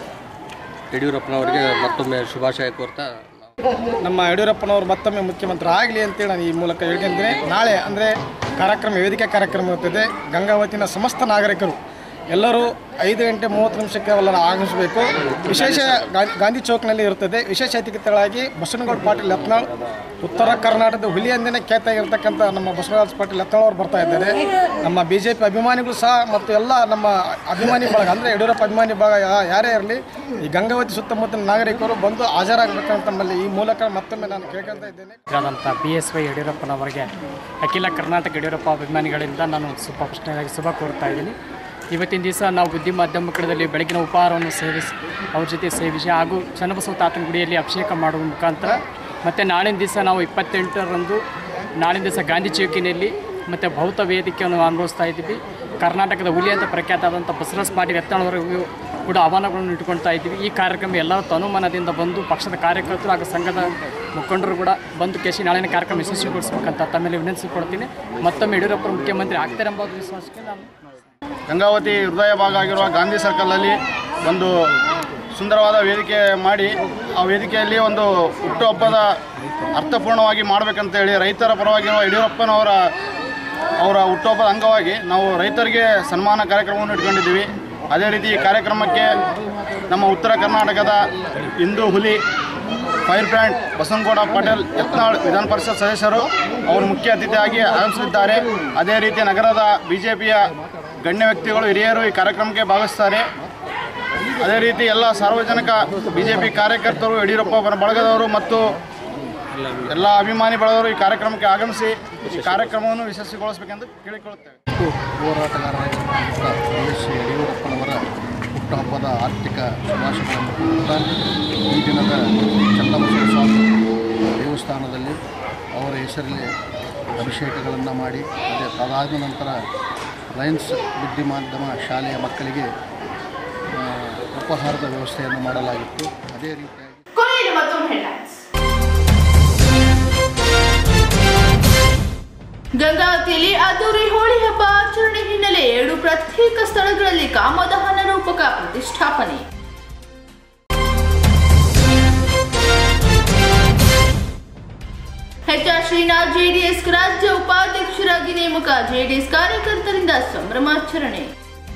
ಯಡಿಯೂರಪ್ಪನವರಿಗೆ ಮತ್ತೊಮ್ಮೆ ಶುಭಾಶಯ ಕೋರ್ತಾ ನಮ್ಮ ಯಡಿಯೂರಪ್ಪನವರು ಮತ್ತೊಮ್ಮೆ ಮುಖ್ಯಮಂತ್ರಿ ಆಗಲಿ ಅಂತೇಳಿ ನಾನು ಈ ಮೂಲಕ ಹೇಳ್ಕೊಂತೀನಿ ನಾಳೆ ಅಂದರೆ ಕಾರ್ಯಕ್ರಮ ವೇದಿಕೆ ಕಾರ್ಯಕ್ರಮ ಇರುತ್ತದೆ ಗಂಗಾವತಿನ ಸಮಸ್ತ ನಾಗರಿಕರು ಎಲ್ಲರೂ ಐದು ಗಂಟೆ ಮೂವತ್ತು ನಿಮಿಷಕ್ಕೆ ಎಲ್ಲರೂ ಆಗಮಿಸಬೇಕು ವಿಶೇಷ ಗಾಂಧಿ ಗಾಂಧಿ ಚೌಕ್ನಲ್ಲಿ ಇರುತ್ತದೆ ವಿಶೇಷ ಅತಿಥಿಗಳಾಗಿ ಬಸವನಗೌಡ ಪಾಟೀಲ್ ಯತ್ನಾಳ್ ಉತ್ತರ ಕರ್ನಾಟಕದ ಹುಲಿ ಅಂದಿನ ಖ್ಯಾತಿಯಾಗಿರ್ತಕ್ಕಂಥ ನಮ್ಮ ಬಸವರಾಜ ಪಾಟೀಲ್ ಯತ್ನಾಳ್ ಅವರು ಬರ್ತಾ ಇದ್ದಾರೆ ನಮ್ಮ ಬಿ ಜೆ ಪಿ ಅಭಿಮಾನಿಗಳು ಸಹ ಮತ್ತು ಎಲ್ಲ ನಮ್ಮ ಅಭಿಮಾನಿ ಬಳಗ ಅಂದರೆ ಯಡಿಯೂರಪ್ಪ ಅಭಿಮಾನಿ ಬಳಗ ಯಾ- ಯಾರೇ ಇರಲಿ ಈ ಗಂಗಾವತಿ ಸುತ್ತಮುತ್ತಲಿನ ನಾಗರಿಕರು ಬಂದು ಹಾಜರಾಗಬೇಕಂತ ನಮ್ಮಲ್ಲಿ ಈ ಮೂಲಕ ಮತ್ತೊಮ್ಮೆ ನಾನು ಕೇಳ್ಕೊಳ್ತಾ ಇದ್ದೇನೆ ಆದಂಥ ಬಿ ಎಸ್ ವೈ ಯಡಿಯೂರಪ್ಪನವರಿಗೆ ಅಖಿಲ ಕರ್ನಾಟಕ ಯಡಿಯೂರಪ್ಪ ಅಭಿಮಾನಿಗಳಿಂದ ನಾನು ಶುಭ ಪ್ರಶ್ನೆಯಾಗಿ ಶುಭ ಕೋರ್ತಾ ಇದ್ದೀನಿ ಇವತ್ತಿನ ದಿವಸ ನಾವು ಬುದ್ಧಿ ಮಾಧ್ಯಮ ಕಡೆಯಲ್ಲಿ ಬೆಳಗಿನ ಉಪಹಾರವನ್ನು ಸೇವಿಸಿ ಅವ್ರ ಜೊತೆ ಸೇವಿಸಿ ಹಾಗೂ ಚನ್ನಬಸವ ತಾತನ ಗುಡಿಯಲ್ಲಿ ಅಭಿಷೇಕ ಮಾಡುವ ಮುಖಾಂತರ ಮತ್ತು ನಾಳಿನ ದಿವಸ ನಾವು ಇಪ್ಪತ್ತೆಂಟರಂದು ನಾಳಿನ ದಿವಸ ಗಾಂಧಿ ಚೌಕಿನಲ್ಲಿ ಮತ್ತು ಭೌತ ವೇದಿಕೆಯನ್ನು ಅನುಭವಿಸ್ತಾ ಇದ್ದೀವಿ ಕರ್ನಾಟಕದ ಹುಲಿ ಅಂತ ಪ್ರಖ್ಯಾತ ಆದಂಥ ಬಸವರಾಜ ಪಾಟೀಲ್ ಯತ್ನಾಳವರೆಗೂ ಕೂಡ ಆಹ್ವಾನಗಳನ್ನು ಇಟ್ಕೊಳ್ತಾ ಇದ್ದೀವಿ ಈ ಕಾರ್ಯಕ್ರಮ ಎಲ್ಲರ ತನುಮನದಿಂದ ಬಂದು ಪಕ್ಷದ ಕಾರ್ಯಕರ್ತರು ಹಾಗೂ ಸಂಘದ ಮುಖಂಡರು ಕೂಡ ಬಂದು ಕೇಸಿ ನಾಳಿನ ಕಾರ್ಯಕ್ರಮ ಯಶಸ್ವಿಗೊಳಿಸ್ಬೇಕಂತ ತಮ್ಮಲ್ಲಿ ವಿನಂತಿಸಿಕೊಡ್ತೀನಿ ಮತ್ತೊಮ್ಮೆ ಯಡಿಯೂರಪ್ಪ ಮುಖ್ಯಮಂತ್ರಿ ಆಗ್ತಾರೆ ಎಂಬ ವಿಶ್ವಾಸಕ್ಕೆ ನಾನು ಗಂಗಾವತಿ ಹೃದಯ ಭಾಗ ಆಗಿರುವ ಗಾಂಧಿ ಸರ್ಕಲಲ್ಲಿ ಒಂದು ಸುಂದರವಾದ ವೇದಿಕೆ ಮಾಡಿ ಆ ವೇದಿಕೆಯಲ್ಲಿ ಒಂದು ಹುಟ್ಟುಹಬ್ಬದ ಅರ್ಥಪೂರ್ಣವಾಗಿ ಮಾಡಬೇಕಂತೇಳಿ ರೈತರ ಪರವಾಗಿರುವ ಯಡಿಯೂರಪ್ಪನವರ ಅವರ ಹುಟ್ಟುಹಬ್ಬದ ಅಂಗವಾಗಿ ನಾವು ರೈತರಿಗೆ ಸನ್ಮಾನ ಕಾರ್ಯಕ್ರಮವನ್ನು ಇಟ್ಕೊಂಡಿದ್ದೀವಿ ಅದೇ ರೀತಿ ಈ ಕಾರ್ಯಕ್ರಮಕ್ಕೆ ನಮ್ಮ ಉತ್ತರ ಕರ್ನಾಟಕದ ಹಿಂದೂ ಹುಲಿ ಫೈರ್ ಬ್ರ್ಯಾಂಡ್ ಬಸವನಗೌಡ ಪಟೇಲ್ ಯತ್ನಾಳ್ ವಿಧಾನ ಪರಿಷತ್ ಸದಸ್ಯರು ಅವರು ಮುಖ್ಯ ಅತಿಥಿಯಾಗಿ ಆಗಮಿಸಲಿದ್ದಾರೆ ಅದೇ ರೀತಿ ನಗರದ ಬಿ ಜೆ ಪಿಯ ಗಣ್ಯ ವ್ಯಕ್ತಿಗಳು ಹಿರಿಯರು ಈ ಕಾರ್ಯಕ್ರಮಕ್ಕೆ ಭಾಗವಹಿಸ್ತಾರೆ ಅದೇ ರೀತಿ ಎಲ್ಲ ಸಾರ್ವಜನಿಕ ಬಿ ಜೆ ಪಿ ಕಾರ್ಯಕರ್ತರು ಯಡಿಯೂರಪ್ಪ ಅವರ ಬಳಗದವರು ಮತ್ತು ಎಲ್ಲ ಅಭಿಮಾನಿ ಬಳಗದವರು ಈ ಕಾರ್ಯಕ್ರಮಕ್ಕೆ ಆಗಮಿಸಿ ಈ ಕಾರ್ಯಕ್ರಮವನ್ನು ಯಶಸ್ವಿಗೊಳಿಸಬೇಕೆಂದು ಕೇಳಿಕೊಳ್ಳುತ್ತೇವೆ ಹೋರಾಟಗಾರರಾಗಿರ್ತಕ್ಕಂಥ ಬಿ ಎಸ್ ಯಡಿಯೂರಪ್ಪನವರ ಹುಟ್ಟುಹಬ್ಬದ ಆರ್ಥಿಕ ಶುಭಾಶಯಗಳನ್ನು ಕೋರುತ್ತಾ ಈ ದಿನದ ಚನ್ನಬಸವ ಸ್ವಾಮಿ ದೇವಸ್ಥಾನದಲ್ಲಿ ಅವರ ಹೆಸರಲ್ಲಿ ಅಭಿಷೇಕಗಳನ್ನು ಮಾಡಿ ಅದೇ ಅದಾದ ನಂತರ ಲಯನ್ಸ್ ಬುದ್ಧಿ ಮಾಧ್ಯಮ ಶಾಲೆಯ ಮಕ್ಕಳಿಗೆ ಆ, ಉಪಹಾರದ ವ್ಯವಸ್ಥೆಯನ್ನು ಮಾಡಲಾಗಿತ್ತು ಅದೇ ರೀತಿಯಾಗಿ ಕೊನೆಯಲ್ಲಿ ಮತ್ತೊಮ್ಮೆ ಹೆಡ್ಲೈನ್ಸ್ ಗಂಗಾವತಿಯಲ್ಲಿ ಅದ್ದೂರಿ ಹೋಳಿ ಹಬ್ಬ ಆಚರಣೆ ಹಿನ್ನೆಲೆ ಎರಡು ಪ್ರತ್ಯೇಕ ಸ್ಥಳಗಳಲ್ಲಿ ಕಾಮದಹನ ರೂಪಕ ಪ್ರತಿಷ್ಠಾಪನೆ ಎಚ್ ಆರ್ ಶ್ರೀನಾಥ್ ಜೆಡಿಎಸ್ ರಾಜ್ಯ ಉಪಾಧ್ಯಕ್ಷರಾಗಿ ನೇಮಕ ಜೆಡಿಎಸ್ ಕಾರ್ಯಕರ್ತರಿಂದ ಸಂಭ್ರಮಾಚರಣೆ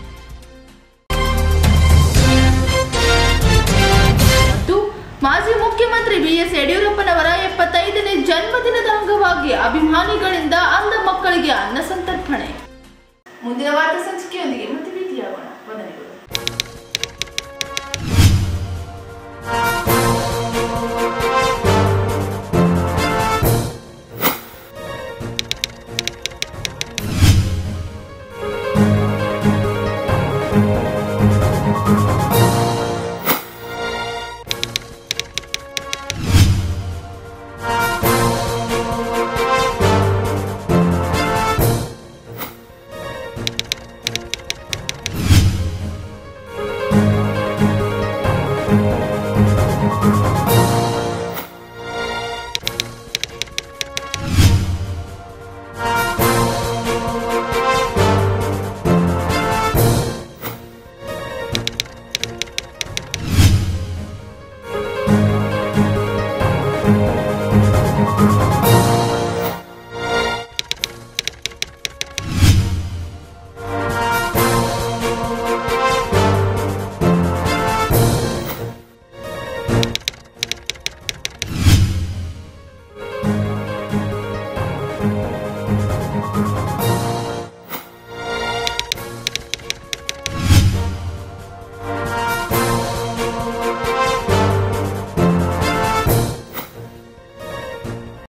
ಮತ್ತು ಮಾಜಿ ಮುಖ್ಯಮಂತ್ರಿ ಬಿಎಸ್ ಯಡಿಯೂರಪ್ಪನವರ ಎಪ್ಪತ್ತೈದನೇ ಜನ್ಮದಿನದ ಅಂಗವಾಗಿ ಅಭಿಮಾನಿಗಳಿಂದ ಅಂಧ ಮಕ್ಕಳಿಗೆ ಅನ್ನ ಸಂತರ್ಪಣೆ ಮುಂದಿನ ವಾರ್ತಾ ಸಂಚಿಕೆಯೊಂದಿಗೆ ಮತ್ತೆ ಭೇಟಿಯಾಗೋಣ ವಂದನೆಗಳು